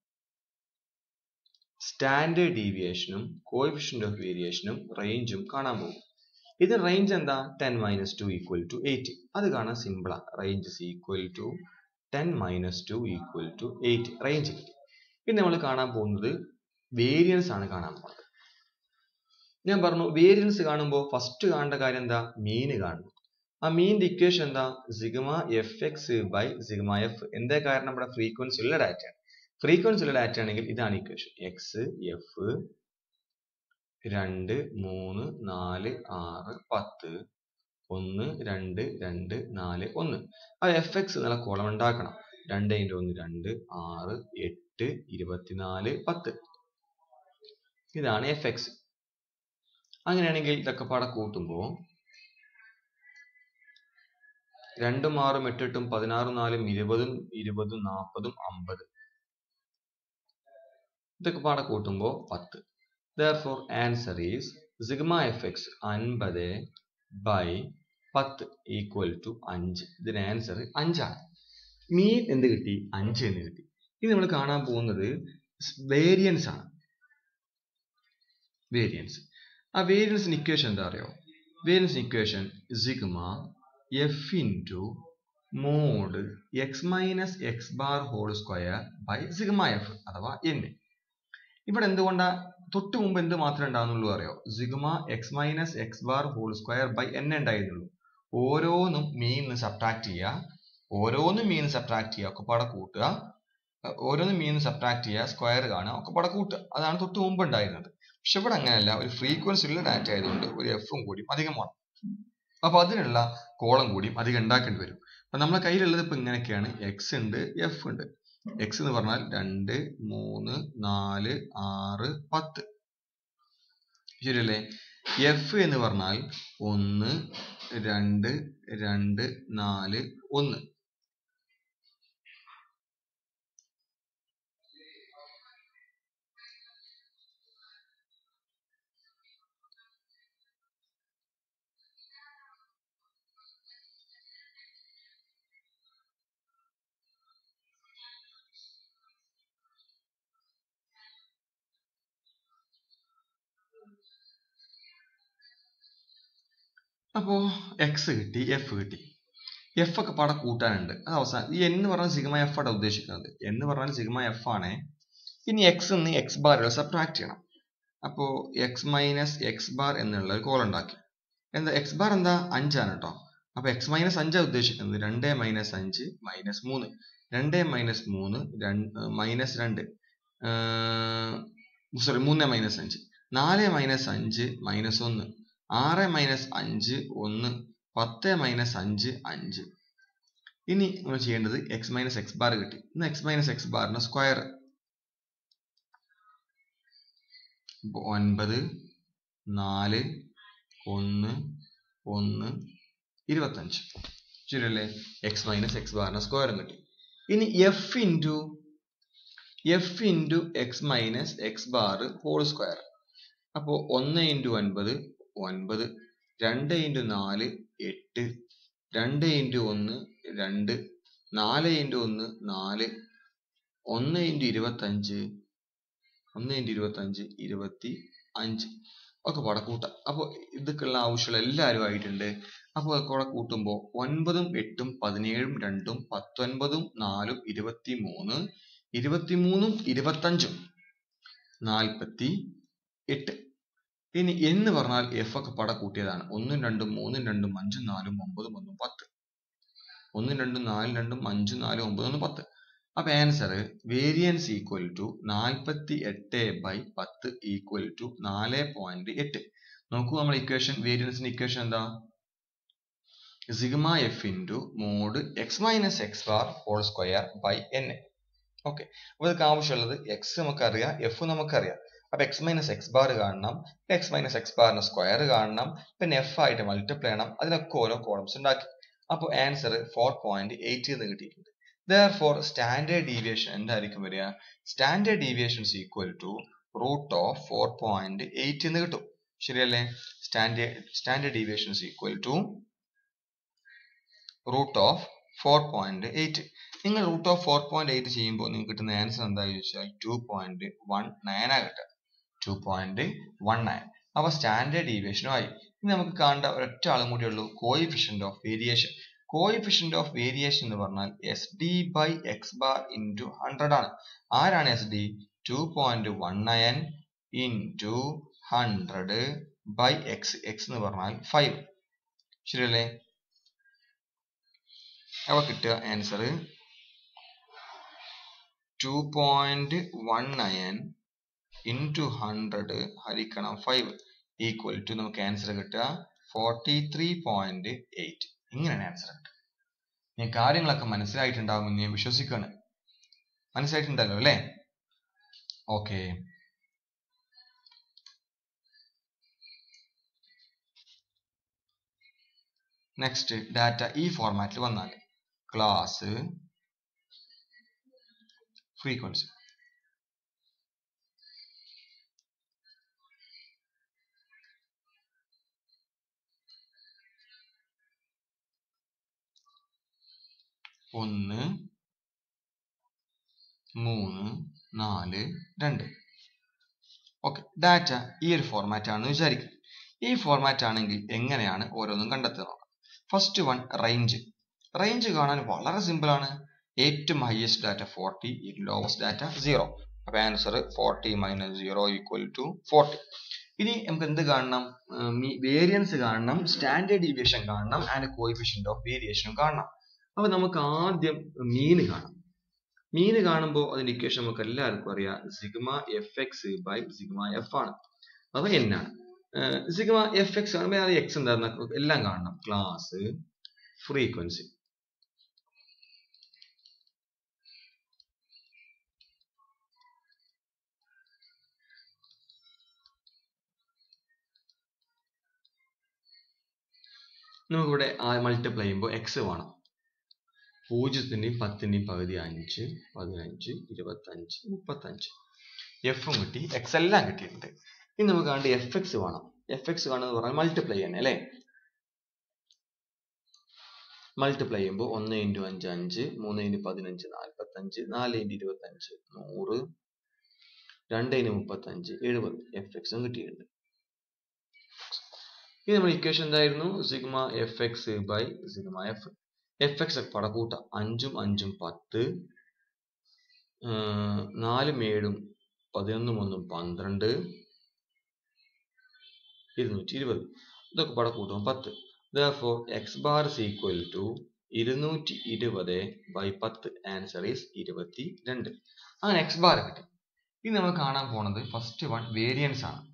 സ്റ്റാൻഡേർഡ് ഡീവിയേഷനും കോഎഫിഷ്യന്റ് ഓഫ് വേരിയേഷനും റേഞ്ചും കാണാൻ പോകും ഇത് റേഞ്ച് എന്താ ten minus two equal to eight അത് കാണാൻ സിമ്പിളാ range is equal to ten minus two equal to eight range കിട്ടി ഇനി നമ്മൾ കാണാൻ പോകുന്നത് വേരിയൻസ് ആണ് കാണാൻ പോകുന്നത് ഞാൻ പറഞ്ഞു വേരിയൻസ് കാണുമ്പോൾ ഫസ്റ്റ് കാണേണ്ട കാര്യം എന്താ മീന് കാണണം ആ മീനിന്റെ ഇക്വേഷൻ എന്താ sigma f x by sigma f എന്താ കാരണം നമ്മുടെ ഫ്രീക്വൻസി ഉള്ള ഡാറ്റയാണ് ഫ്രീക്വൻസി ഉള്ള ഡാറ്റ ആണെങ്കിൽ ഇതാണ് ഇക്വേഷൻ എക്സ് എഫ് രണ്ട് മൂന്ന് നാല് ആറ് പത്ത് ഒന്ന് രണ്ട് രണ്ട് നാല് ഒന്ന് ആ എഫ് എക്സ് എന്നുള്ള കോളം ഉണ്ടാക്കണം രണ്ട് ഇൻറ്റു ഒന്ന് രണ്ട് ആറ് എട്ട് ഇരുപത്തിനാല് പത്ത് ഇതാണ് എഫ് എക്സ് അങ്ങനെയാണെങ്കിൽ ഇതൊക്കെ പാടെ കൂട്ടുമ്പോൾ രണ്ടും ആറും എട്ടെട്ടും പതിനാറും നാലും ഇരുപതും ഇരുപതും നാൽപ്പതും അമ്പത് ഇതൊക്കെ പാടെ കൂട്ടുമ്പോൾ പത്ത് therefore answer is sigma f x അൻപത് ബൈ പത്ത് ഈക്വൽ ടു അഞ്ച് ഇതിന് ആൻസർ അഞ്ചാണ് മീൻ എന്ത് കിട്ടി അഞ്ച് എന്ന് കിട്ടി ഇനി നമ്മൾ കാണാൻ പോകുന്നത് വേരിയൻസ് ആണ് വേരിയൻസ് ആ വേരിയൻസിന് ഇക്വേഷൻ എന്താ അറിയോ variance equation sigma f into mod x minus X bar whole square by sigma f അഥവാ എൻ ഇവിടെ എന്തുകൊണ്ടാ തൊട്ട് മുമ്പ് എന്ത് മാത്രമേ ഉണ്ടാകുന്നുള്ളൂ അറിയോ sigma x minus X bar whole square by n ഉണ്ടായിരുന്നുള്ളൂ ഓരോന്നും മീന്ന് സബ്ട്രാക്ട് ചെയ്യുക ഓരോന്നും മീൻ സബ്ട്രാക്ട് ചെയ്യുക ഒക്കെ പാടെ കൂട്ടുക ഓരോന്നും മീൻ സബ്ട്രാക്ട് ചെയ്യുക സ്ക്വയർ കാണുക ഒക്കെ പാടെ കൂട്ടുക അതാണ് തൊട്ട് മുമ്പ് ഉണ്ടായിരുന്നത് പക്ഷെ ഇവിടെ അങ്ങനെയല്ല ഒരു ഫ്രീക്വൻസി ഉള്ള ഡാറ്റ ആയതുകൊണ്ട് ഒരു എഫും കൂടിയും അധികം വേണം അപ്പൊ അതിനുള്ള കോളം കൂടിയും അധികം ഉണ്ടാക്കേണ്ടി വരും അപ്പൊ നമ്മളെ കയ്യിലുള്ളത് ഇപ്പൊ ഇങ്ങനെയൊക്കെയാണ് എക്സ് ഉണ്ട് എഫ് ഉണ്ട് എക്സ് എന്ന് പറഞ്ഞാൽ രണ്ട് മൂന്ന് നാല് ആറ് പത്ത് ശരിയല്ലേ എഫ് എന്ന് പറഞ്ഞാൽ ഒന്ന് രണ്ട് രണ്ട് നാല് ഒന്ന് അപ്പോ എക്സ് കിട്ടി എഫ് കിട്ടി എഫ് ഒക്കെ പാടെ കൂട്ടാനുണ്ട് അത് അവസാനം ഈ എന്ന് പറഞ്ഞാൽ സിഗ്മ എഫ് ആണ് ഉദ്ദേശിക്കുന്നത് എന്ന് പറഞ്ഞാൽ സിഗ്മ എഫ് ആണ് ഇനി എക്സ് എന്ന് എക്സ് ബാറുകൾ സബ്ട്രാക്ട് ചെയ്യണം അപ്പോ എക്സ് മൈനസ് എക്സ് ബാർ എന്നുള്ള ഒരു കോൾ ഉണ്ടാക്കി എന്താ എക്സ് ബാർ എന്താ അഞ്ചാണ് കേട്ടോ അപ്പൊ എക്സ് മൈനസ് അഞ്ചാണ് ഉദ്ദേശിക്കുന്നത് രണ്ട് മൈനസ് അഞ്ച് മൈനസ് മൂന്ന് രണ്ട് മൈനസ് മൂന്ന് മൈനസ് രണ്ട് സോറി മൂന്ന് മൈനസ് അഞ്ച് നാല് മൈനസ് അഞ്ച് മൈനസ് ഒന്ന് ആറ് മൈനസ് അഞ്ച് ഒന്ന് പത്ത് മൈനസ് അഞ്ച് അഞ്ച് ഇനി നമ്മൾ ചെയ്യേണ്ടത് എക്സ് മൈനസ് എക്സ് ബാർ കിട്ടി ഇന്ന് എക്സ് മൈനസ് എക്സ് ബാറിന് സ്ക്വയർ ഒൻപത് നാല് ഒന്ന് ഒന്ന് ഇരുപത്തഞ്ച് ശരിയല്ലേ എക്സ് മൈനസ് എക്സ് ബാറിന് സ്ക്വയറും കിട്ടി ഇനി f into f into X minus X bar whole square അപ്പോൾ ഒന്ന് ഇൻറ്റു ഒൻപത് ഒൻപത് രണ്ട് ഇൻറ്റു നാല് എട്ട് രണ്ട് ഇൻറ്റു ഒന്ന് രണ്ട് നാല് ഇൻറ്റു ഒന്ന് നാല് ഒന്ന് ഇൻറ്റു ഇരുപത്തഞ്ച് ഒന്ന് ഇൻറ്റു ഇരുപത്തഞ്ച് ഇരുപത്തി അഞ്ച് ഒക്കെ പാടെ കൂട്ടാം അപ്പോൾ ഇതൊക്കെയുള്ള ആവശ്യമുള്ള എല്ലാവരും ആയിട്ടുണ്ട് അപ്പോൾ കൂടെ കൂട്ടുമ്പോൾ ഒൻപതും എട്ടും പതിനേഴും രണ്ടും പത്തൊൻപതും നാലും ഇരുപത്തി മൂന്ന് ഇരുപത്തിമൂന്നും ഇരുപത്തഞ്ചും നാൽപ്പത്തി എട്ട് ഇനി എന്ന് പറഞ്ഞാൽ എഫ് ഒക്കെ പട കൂട്ടിയതാണ് ഒന്നും രണ്ടും മൂന്നും രണ്ടും അഞ്ചും നാലും ഒമ്പതും ഒന്നും പത്ത് ഒന്നും രണ്ടും നാലും രണ്ടും അഞ്ചും നാലും ഒമ്പതും ഒന്ന് പത്ത് അപ്പൊ ആൻസർ വേരിയൻസ് ഈക്വൽ ടു നാൽപ്പത്തി എട്ട് ബൈ പത്ത് ഈക്വൽ ടു നാല് പോയിന്റ് എട്ട് നോക്കൂ നമ്മൾ ഇക്വേഷൻ വേരിയൻസിന്റെ ഇക്വേഷൻ എന്താ sigma f into mod x minus X bar whole square by n okay അപ്പോൾ ഇതൊക്കെ ആവശ്യമുള്ളത് എക്സ് നമുക്കറിയാം എഫ് നമുക്കറിയാം അപ്പൊ എക്സ് മൈനസ് എക്സ് ബാർ കാണണം എക്സ് മൈനസ് എക്സ് ബാറിന് സ്ക്വയർ കാണണം പിന്നെ എഫ് ആയിട്ട് മൾട്ടിപ്ലൈ ചെയ്യണം അതിനൊക്കെ ഓരോ കോളംസ് ഉണ്ടാക്കി അപ്പോൾ ആൻസർ ഫോർ പോയിന്റ് എയ്റ്റ് എന്ന് കിട്ടിയിട്ടുണ്ട് ദർ ഫോർ സ്റ്റാൻഡേർഡ് ഡീവിയേഷൻ എന്തായിരിക്കും വരിക standard deviation equal to root of four point eight എന്ന് കിട്ടും ശരിയല്ലേ standard standard deviation is equal to root of four point eight നിങ്ങൾ root of four point eight ചെയ്യുമ്പോൾ നിങ്ങൾക്ക് കിട്ടുന്ന ആൻസർ എന്താ ചോദിച്ചാൽ ടു പോയിന്റ് വൺ നയൻ ആ കിട്ടുക ടു പോയിന്റ് വൺ നയൻ അപ്പൊ സ്റ്റാൻഡേർഡ് ഡീവിയേഷനും ആയി ഇനി നമുക്ക് കാണേണ്ട ഒരൊറ്റ ആളും കൂടി ഉള്ളൂ coefficient of variation coefficient of variation എന്ന് പറഞ്ഞാൽ S D by X bar into hundred ആണ് ആരാണ് S D two point one nine into hundred by x x എന്ന് പറഞ്ഞാൽ ഫൈവ് ശരിയല്ലേ അവ കിട്ടുക answer two point one nine into hundred ഹരിക്കണം ഫൈവ് ഈക്വൽ ടു നമുക്ക് ആൻസർ കിട്ടുക ഫോർട്ടി ത്രീ പോയിന്റ് എയ്റ്റ് ഇങ്ങനെയാണ് ആൻസർ കിട്ടുക ഞാൻ കാര്യങ്ങളൊക്കെ മനസ്സിലായിട്ടുണ്ടാവുമെന്ന് ഞാൻ വിശ്വസിക്കുകയാണ് മനസ്സിലായിട്ടുണ്ടല്ലോ അല്ലേ ഓക്കെ നെക്സ്റ്റ് ഡാറ്റ ഈ ഫോർമാറ്റിൽ വന്നാൽ ക്ലാസ് ഫ്രീക്വൻസി ഒന്ന് മൂന്ന് നാല് രണ്ട് ഓക്കെ ഡാറ്റ ഈ ഒരു ഫോർമാറ്റ് ആണെന്ന് വിചാരിക്കും ഈ ഫോർമാറ്റ് ആണെങ്കിൽ എങ്ങനെയാണ് ഓരോന്നും കണ്ടെത്തുക ഫസ്റ്റ് വൺ റേഞ്ച് റേഞ്ച് കാണാൻ വളരെ സിമ്പിൾ ആണ് ഏറ്റവും highest data forty lowest data zero അപ്പൊ answer forty minus zero equal to forty ഇനി നമുക്ക് എന്ത് കാണണം വേരിയൻസ് കാണണം സ്റ്റാൻഡേർഡ് ഡീവിയേഷൻ കാണണം ആൻഡ് കോയിഫിഷ്യന്റ് ഓഫ് വേരിയേഷനും കാണണം അപ്പൊ നമുക്ക് ആദ്യം മീന് കാണാം മീന് കാണുമ്പോൾ അതിന്റെ ഇക്വേഷൻ നമുക്ക് എല്ലാവർക്കും അറിയാം sigma f x by sigma f ആണ് അത് എന്നാണ് സിഗ്മ എഫ് എക്സ് കാണുമ്പോൾ അത് എക്സ് എന്താണെന്ന് എല്ലാം കാണണം ക്ലാസ് ഫ്രീക്വൻസി നമുക്കിവിടെ മൾട്ടിപ്ലൈ ചെയ്യുമ്പോൾ എക്സ് വേണം പൂജ്യത്തിൻ്റെയും പത്തിൻ്റെയും പകുതി അഞ്ച് പതിനഞ്ച് ഇരുപത്തഞ്ച് മുപ്പത്തഞ്ച് എഫും കിട്ടി എക്സ് എല്ലാം കിട്ടിയിട്ടുണ്ട് ഇനി നമുക്ക് കണ്ട് എഫ് എക്സ് വേണം എഫ് എക്സ് കാണുന്നത് പറഞ്ഞാൽ മൾട്ടിപ്ലൈ തന്നെ അല്ലേ മൾട്ടിപ്ലൈ ചെയ്യുമ്പോൾ ഒന്ന് ഇൻറ്റു അഞ്ച് അഞ്ച് മൂന്ന് ഇൻറ്റു പതിനഞ്ച് നാൽപ്പത്തഞ്ച് നാല് ഇൻറ്റു ഇരുപത്തഞ്ച് നൂറ് രണ്ട് ഇൻറ്റു മുപ്പത്തഞ്ച് എഴുപത് എഫ് എക്സും കിട്ടിയിട്ടുണ്ട് ഇനി നമ്മുടെ ഇക്വേഷൻ എന്തായിരുന്നു sigma f x by sigma f f x പടക്കൂട്ട അഞ്ചും അഞ്ചും പത്ത് നാലും ഏഴും പതിനൊന്നും ഒന്നും പന്ത്രണ്ട് ഇരുന്നൂറ്റി ഇരുപത് ഇതൊക്കെ പടക്കൂട്ടും പത്ത് therefore x bar is equal to ഇരുന്നൂറ്റി ഇരുപത് ബൈ പത്ത് ആൻസർ ഈസ് ഇരുപത്തി രണ്ട് അങ്ങനെ എക്സ് ബാർ കിട്ടി ഇനി നമ്മൾ കാണാൻ പോണത് ഫസ്റ്റ് വൺ വേരിയൻസ് ആണ്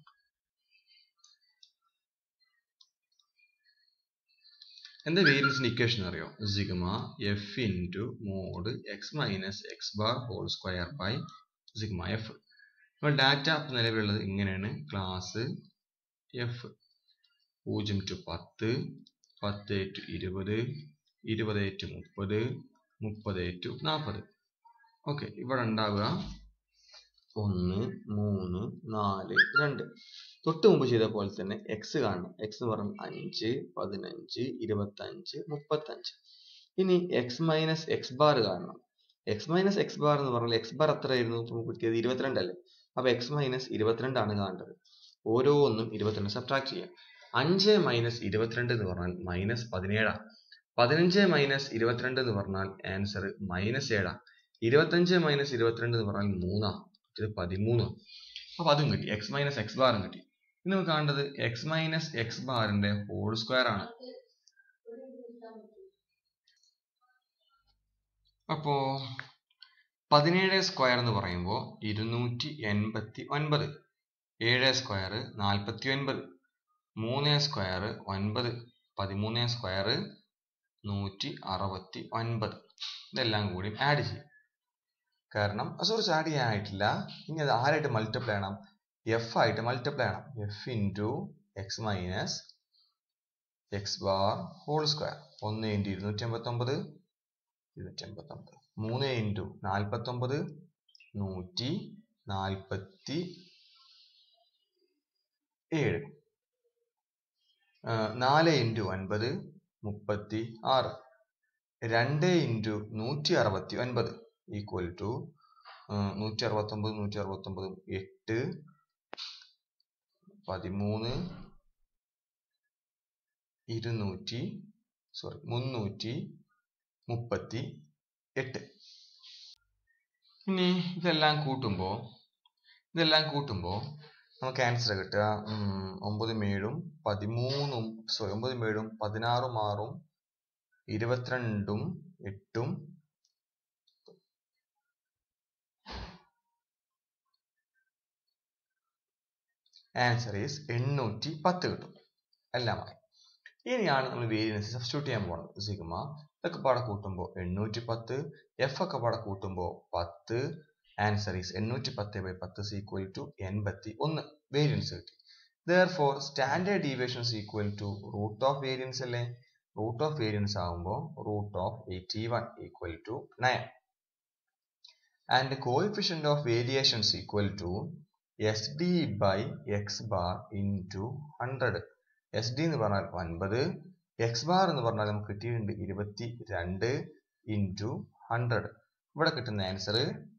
എന്താ വേരിയൻസിന്റെ ഇക്വേഷൻ അറിയോ sigma f into mod x minus X bar whole square by sigma f അപ്പോൾ ഡാറ്റ നിലവിലുള്ളത് ഇങ്ങനെയാണ് ക്ലാസ് എഫ് പൂജ്യം ടു പത്ത് പത്ത് ടു ഇരുപത് ഇരുപത് ടു മുപ്പത് മുപ്പത് ടു നാൽപ്പത് ഓക്കെ ഇവിടെ ഉണ്ടാവുക ഒന്ന് മൂന്ന് നാല് രണ്ട് തൊട്ട് മുമ്പ് ചെയ്ത പോലെ തന്നെ എക്സ് കാണണം എക്സ് എന്ന് പറഞ്ഞാൽ അഞ്ച് പതിനഞ്ച് ഇരുപത്തഞ്ച് മുപ്പത്തഞ്ച് ഇനി എക്സ് മൈനസ് എക്സ് ബാർ കാണണം എക്സ് മൈനസ് എക്സ് ബാർ എന്ന് പറഞ്ഞാൽ എക്സ് ബാർ എത്രയായിരുന്നു നമുക്ക് കിട്ടിയത് ഇരുപത്തിരണ്ട് അല്ലേ അപ്പൊ എക്സ് മൈനസ് ഇരുപത്തിരണ്ടാണ് കാണേണ്ടത് ഓരോന്നും ഇരുപത്തിരണ്ട് സബ്ട്രാക്ട് ചെയ്യാം അഞ്ച് മൈനസ് ഇരുപത്തിരണ്ട് എന്ന് പറഞ്ഞാൽ മൈനസ് പതിനേഴാണ് പതിനഞ്ച് മൈനസ് ഇരുപത്തിരണ്ട് എന്ന് പറഞ്ഞാൽ ആൻസർ മൈനസ് ഏഴാ ഇരുപത്തഞ്ച് മൈനസ് ഇരുപത്തിരണ്ട് എന്ന് പറഞ്ഞാൽ മൂന്നാ ഇത് പതിമൂന്ന് അപ്പൊ അതും കിട്ടി എക്സ് മൈനസ് എക്സ് ബാറും കിട്ടി ഇനി നമുക്ക് കാണേണ്ടത് എക്സ് മൈനസ് എക്സ് ബാറിന്റെ ഹോൾ സ്ക്വയർ ആണ് അപ്പോ പതിനേഴ് സ്ക്വയർ എന്ന് പറയുമ്പോൾ ഇരുന്നൂറ്റി എൺപത്തി ഒൻപത് ഏഴ് സ്ക്വയർ നാൽപ്പത്തി ഒൻപത് മൂന്ന് സ്ക്വയർ ഒൻപത് പതിമൂന്ന് സ്ക്വയർ നൂറ്റി അറുപത്തി ഒൻപത് ഇതെല്ലാം കൂടി ആഡ് ചെയ്യും കാരണം സോറി ആഡ് ചെയ്യാനായിട്ടില്ല ഇനി അത് ആരായിട്ട് മൾട്ടിപ്ലൈ ചെയ്യണം എഫ് ആയിട്ട് മൾട്ടിപ്ലൈ ചെയ്യണം F into X minus X bar whole square ഒന്ന് ഇൻറ്റു ഇരുന്നൂറ്റി എൺപത്തി ഒമ്പത് ഇരുന്നൂറ്റി എൺപത്തി ഒമ്പത് മൂന്ന് ഇൻറ്റു നാൽപ്പത്തി ഒമ്പത് നൂറ്റി നാൽപ്പത്തി ഏഴ് നാല് ഇൻറ്റു ഒൻപത് മുപ്പത്തി ആറ് രണ്ട് ഇൻറ്റു നൂറ്റി അറുപത്തി ഒൻപത് ഈക്വൽ ടു നൂറ്റി അറുപത്തൊമ്പത് നൂറ്റി അറുപത്തൊമ്പത് എട്ട് പതിമൂന്ന് ഇരുന്നൂറ്റി സോറി മുന്നൂറ്റി മുപ്പത്തി എട്ട് ഇനി ഇതെല്ലാം കൂട്ടുമ്പോൾ ഇതെല്ലാം കൂട്ടുമ്പോൾ നമുക്ക് ആൻസർ കിട്ടുക ഒമ്പത് മേഴും പതിമൂന്നും സോറി ഒമ്പത് മേഴും പതിനാറും ആറും ഇരുപത്തിരണ്ടും എട്ടും ആൻസർ ഈസ് എണ്ണൂറ്റി പത്ത് കിട്ടും എല്ലാമായി ഇനിയാണ് നമ്മൾ വേരിയൻസ് സബ്സ്റ്റിറ്റ്യൂട്ട് ചെയ്യാൻ പോകുന്നത് സിഗ്മ ഇതൊക്കെ പാടെ കൂട്ടുമ്പോൾ എണ്ണൂറ്റി പത്ത് എഫ് ഒക്കെ പാടെ കൂട്ടുമ്പോൾ പത്ത് ആൻസർ ഈസ് എണ്ണൂറ്റി പത്ത് ബൈ പത്ത് ഈക്വൽ ടു എൺപത്തി ഒന്ന് വേരിയൻസ് കിട്ടി ദർ standard deviation equal to root of variance അല്ലേ റൂട്ട് ഓഫ് വേരിയൻസ് ആകുമ്പോൾ root of eighty one equal to nine and coefficient of variations equal to S D by X bar into hundred S D എന്ന് പറഞ്ഞാൽ ഒൻപത് X bar എന്ന് പറഞ്ഞാൽ നമുക്ക് കിട്ടിയിട്ടുണ്ട് ഇരുപത്തി രണ്ട് ഇൻറ്റു ഹൺഡ്രഡ് ഇവിടെ കിട്ടുന്ന ആൻസർ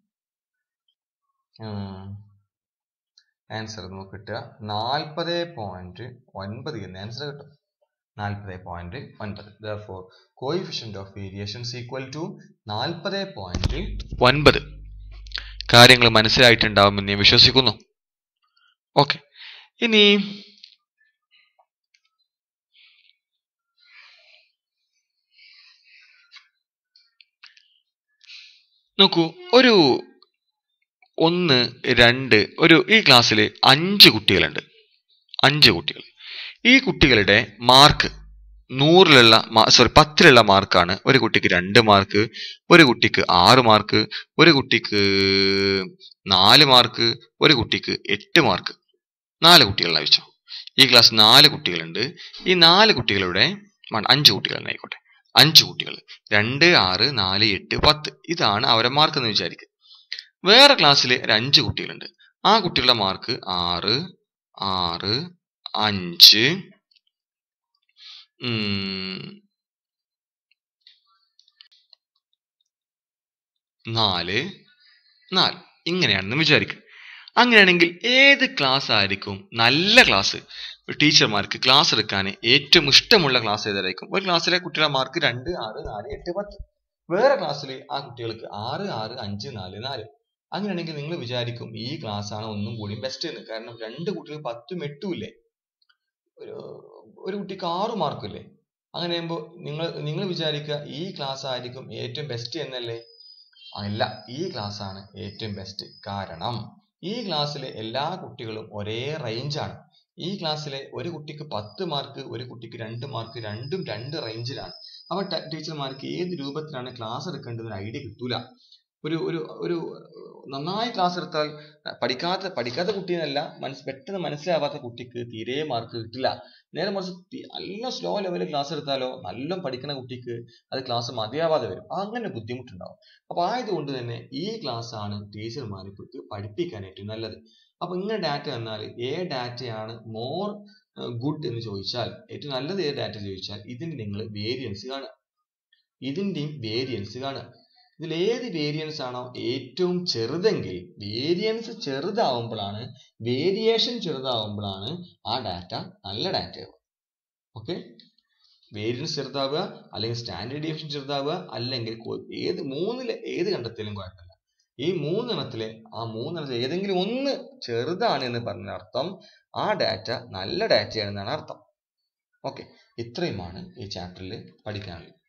ആൻസർ നമുക്ക് കിട്ടുക നാൽപ്പത് പോയിന്റ് ഒൻപത് എന്ന ആൻസർ കിട്ടും നാൽപ്പത് പോയിന്റ് ഒൻപത് ദോർ coefficient of variations equal to നാൽപ്പത് പോയിന്റ് ഒൻപത് കാര്യങ്ങൾ മനസ്സിലായിട്ടുണ്ടാവുമെന്ന് ഞാൻ വിശ്വസിക്കുന്നു ഓക്കെ ഇനി നോക്കൂ ഒരു ഒന്ന് രണ്ട് ഒരു ഈ ക്ലാസ്സിൽ അഞ്ച് കുട്ടികളുണ്ട് അഞ്ച് കുട്ടികൾ ഈ കുട്ടികളുടെ മാർക്ക് നൂറിലുള്ള സോറി പത്തിലുള്ള മാർക്കാണ് ഒരു കുട്ടിക്ക് രണ്ട് മാർക്ക് ഒരു കുട്ടിക്ക് ആറ് മാർക്ക് ഒരു കുട്ടിക്ക് നാല് മാർക്ക് ഒരു കുട്ടിക്ക് എട്ട് മാർക്ക് നാല് കുട്ടികളാണ് വെച്ചോ ഈ ക്ലാസ് നാല് കുട്ടികളുണ്ട് ഈ നാല് കുട്ടികളുടെ അഞ്ച് കുട്ടികൾ ആയിക്കോട്ടെ അഞ്ച് കുട്ടികൾ രണ്ട് ആറ് നാല് എട്ട് പത്ത് ഇതാണ് അവരുടെ മാർക്ക് എന്ന് വിചാരിക്കുക വേറെ ക്ലാസ്സിൽ ഒരു അഞ്ച് കുട്ടികളുണ്ട് ആ കുട്ടികളുടെ മാർക്ക് ആറ് ആറ് അഞ്ച് നാല് നാല് ഇങ്ങനെയാണെന്ന് വിചാരിക്കുക അങ്ങനെയാണെങ്കിൽ ഏത് ക്ലാസ് ആയിരിക്കും നല്ല ക്ലാസ് ടീച്ചർമാർക്ക് ക്ലാസ് എടുക്കാൻ ഏറ്റവും ഇഷ്ടമുള്ള ക്ലാസ് ഏതായിരിക്കും ഒരു ക്ലാസ്സിലെ കുട്ടികളുടെ മാർക്ക് രണ്ട് ആറ് നാല് എട്ട് പത്ത് വേറെ ക്ലാസ്സിൽ ആ കുട്ടികൾക്ക് ആറ് ആറ് അഞ്ച് നാല് നാല് അങ്ങനെയാണെങ്കിൽ നിങ്ങൾ വിചാരിക്കും ഈ ക്ലാസ് ആണ് ഒന്നും കൂടി ബെസ്റ്റ് എന്ന് കാരണം രണ്ട് കുട്ടികൾ പത്തും എട്ടും ഇല്ലേ ഒരു ഒരു കുട്ടിക്ക് ആറ് മാർക്കും ഇല്ലേ അങ്ങനെ ആകുമ്പോൾ നിങ്ങൾ നിങ്ങൾ വിചാരിക്കുക ഈ ക്ലാസ് ആയിരിക്കും ഏറ്റവും ബെസ്റ്റ് എന്നല്ലേ അല്ല ഈ ക്ലാസ് ആണ് ഏറ്റവും ബെസ്റ്റ് കാരണം ഈ ക്ലാസ്സിലെ എല്ലാ കുട്ടികളും ഒരേ റേഞ്ചാണ് ഈ ക്ലാസ്സിലെ ഒരു കുട്ടിക്ക് പത്ത് മാർക്ക് ഒരു കുട്ടിക്ക് രണ്ട് മാർക്ക് രണ്ടും രണ്ട് റേഞ്ചിലാണ് അപ്പൊ ടീച്ചർമാർക്ക് ഏത് രൂപത്തിലാണ് ക്ലാസ് എടുക്കേണ്ടത് ഐഡിയ കിട്ടൂല ഒരു ഒരു ഒരു നന്നായി ക്ലാസ് എടുത്താൽ പഠിക്കാത്ത പഠിക്കാത്ത കുട്ടീനല്ല മനസ് പെട്ടെന്ന് മനസ്സിലാവാത്ത കുട്ടിക്ക് തീരെ മാർക്ക് കിട്ടില്ല നേരെ മറിച്ച് നല്ല സ്ലോ ലെവലിൽ ക്ലാസ് എടുത്താലോ നല്ല പഠിക്കുന്ന കുട്ടിക്ക് അത് ക്ലാസ് മതിയാവാതെ വരും അങ്ങനെ ബുദ്ധിമുട്ടുണ്ടാവും അപ്പൊ ആയതുകൊണ്ട് തന്നെ ഈ ക്ലാസ് ആണ് ടീച്ചർമാർക്ക് പഠിപ്പിക്കാൻ ഏറ്റവും നല്ലത് അപ്പൊ ഇങ്ങനെ ഡാറ്റ വന്നാൽ ഏ ഡാറ്റയാണ് മോർ ഗുഡ് എന്ന് ചോദിച്ചാൽ ഏറ്റവും നല്ലത് ഏത് ഡാറ്റ ചോദിച്ചാൽ ഇതിന് നിങ്ങൾ വേരിയൻസ് കാണുക ഇതിന്റെയും വേരിയൻസ് കാണുക ഇതിൽ ഏത് വേരിയൻസ് ആണോ ഏറ്റവും ചെറുതെങ്കിൽ വേരിയൻസ് ചെറുതാവുമ്പോഴാണ് വേരിയേഷൻ ചെറുതാവുമ്പോഴാണ് ആ ഡാറ്റ നല്ല ഡാറ്റ ആവുക ഓക്കെ വേരിയൻസ് ചെറുതാവുക അല്ലെങ്കിൽ സ്റ്റാൻഡേർഡ് ഡീവിയേഷൻ ചെറുതാവുക അല്ലെങ്കിൽ ഏത് മൂന്നിലെ ഏത് കണ്ടെത്തിയാലും കുഴപ്പമില്ല ഈ മൂന്നെണ്ണത്തിലെ ആ മൂന്നെണ്ണത്തിൽ ഏതെങ്കിലും ഒന്ന് ചെറുതാണ് എന്ന് പറഞ്ഞ അർത്ഥം ആ ഡാറ്റ നല്ല ഡാറ്റയാണെന്നാണ് അർത്ഥം ഓക്കെ ഇത്രയുമാണ് ഈ ചാപ്റ്ററിൽ പഠിക്കാനുള്ളത്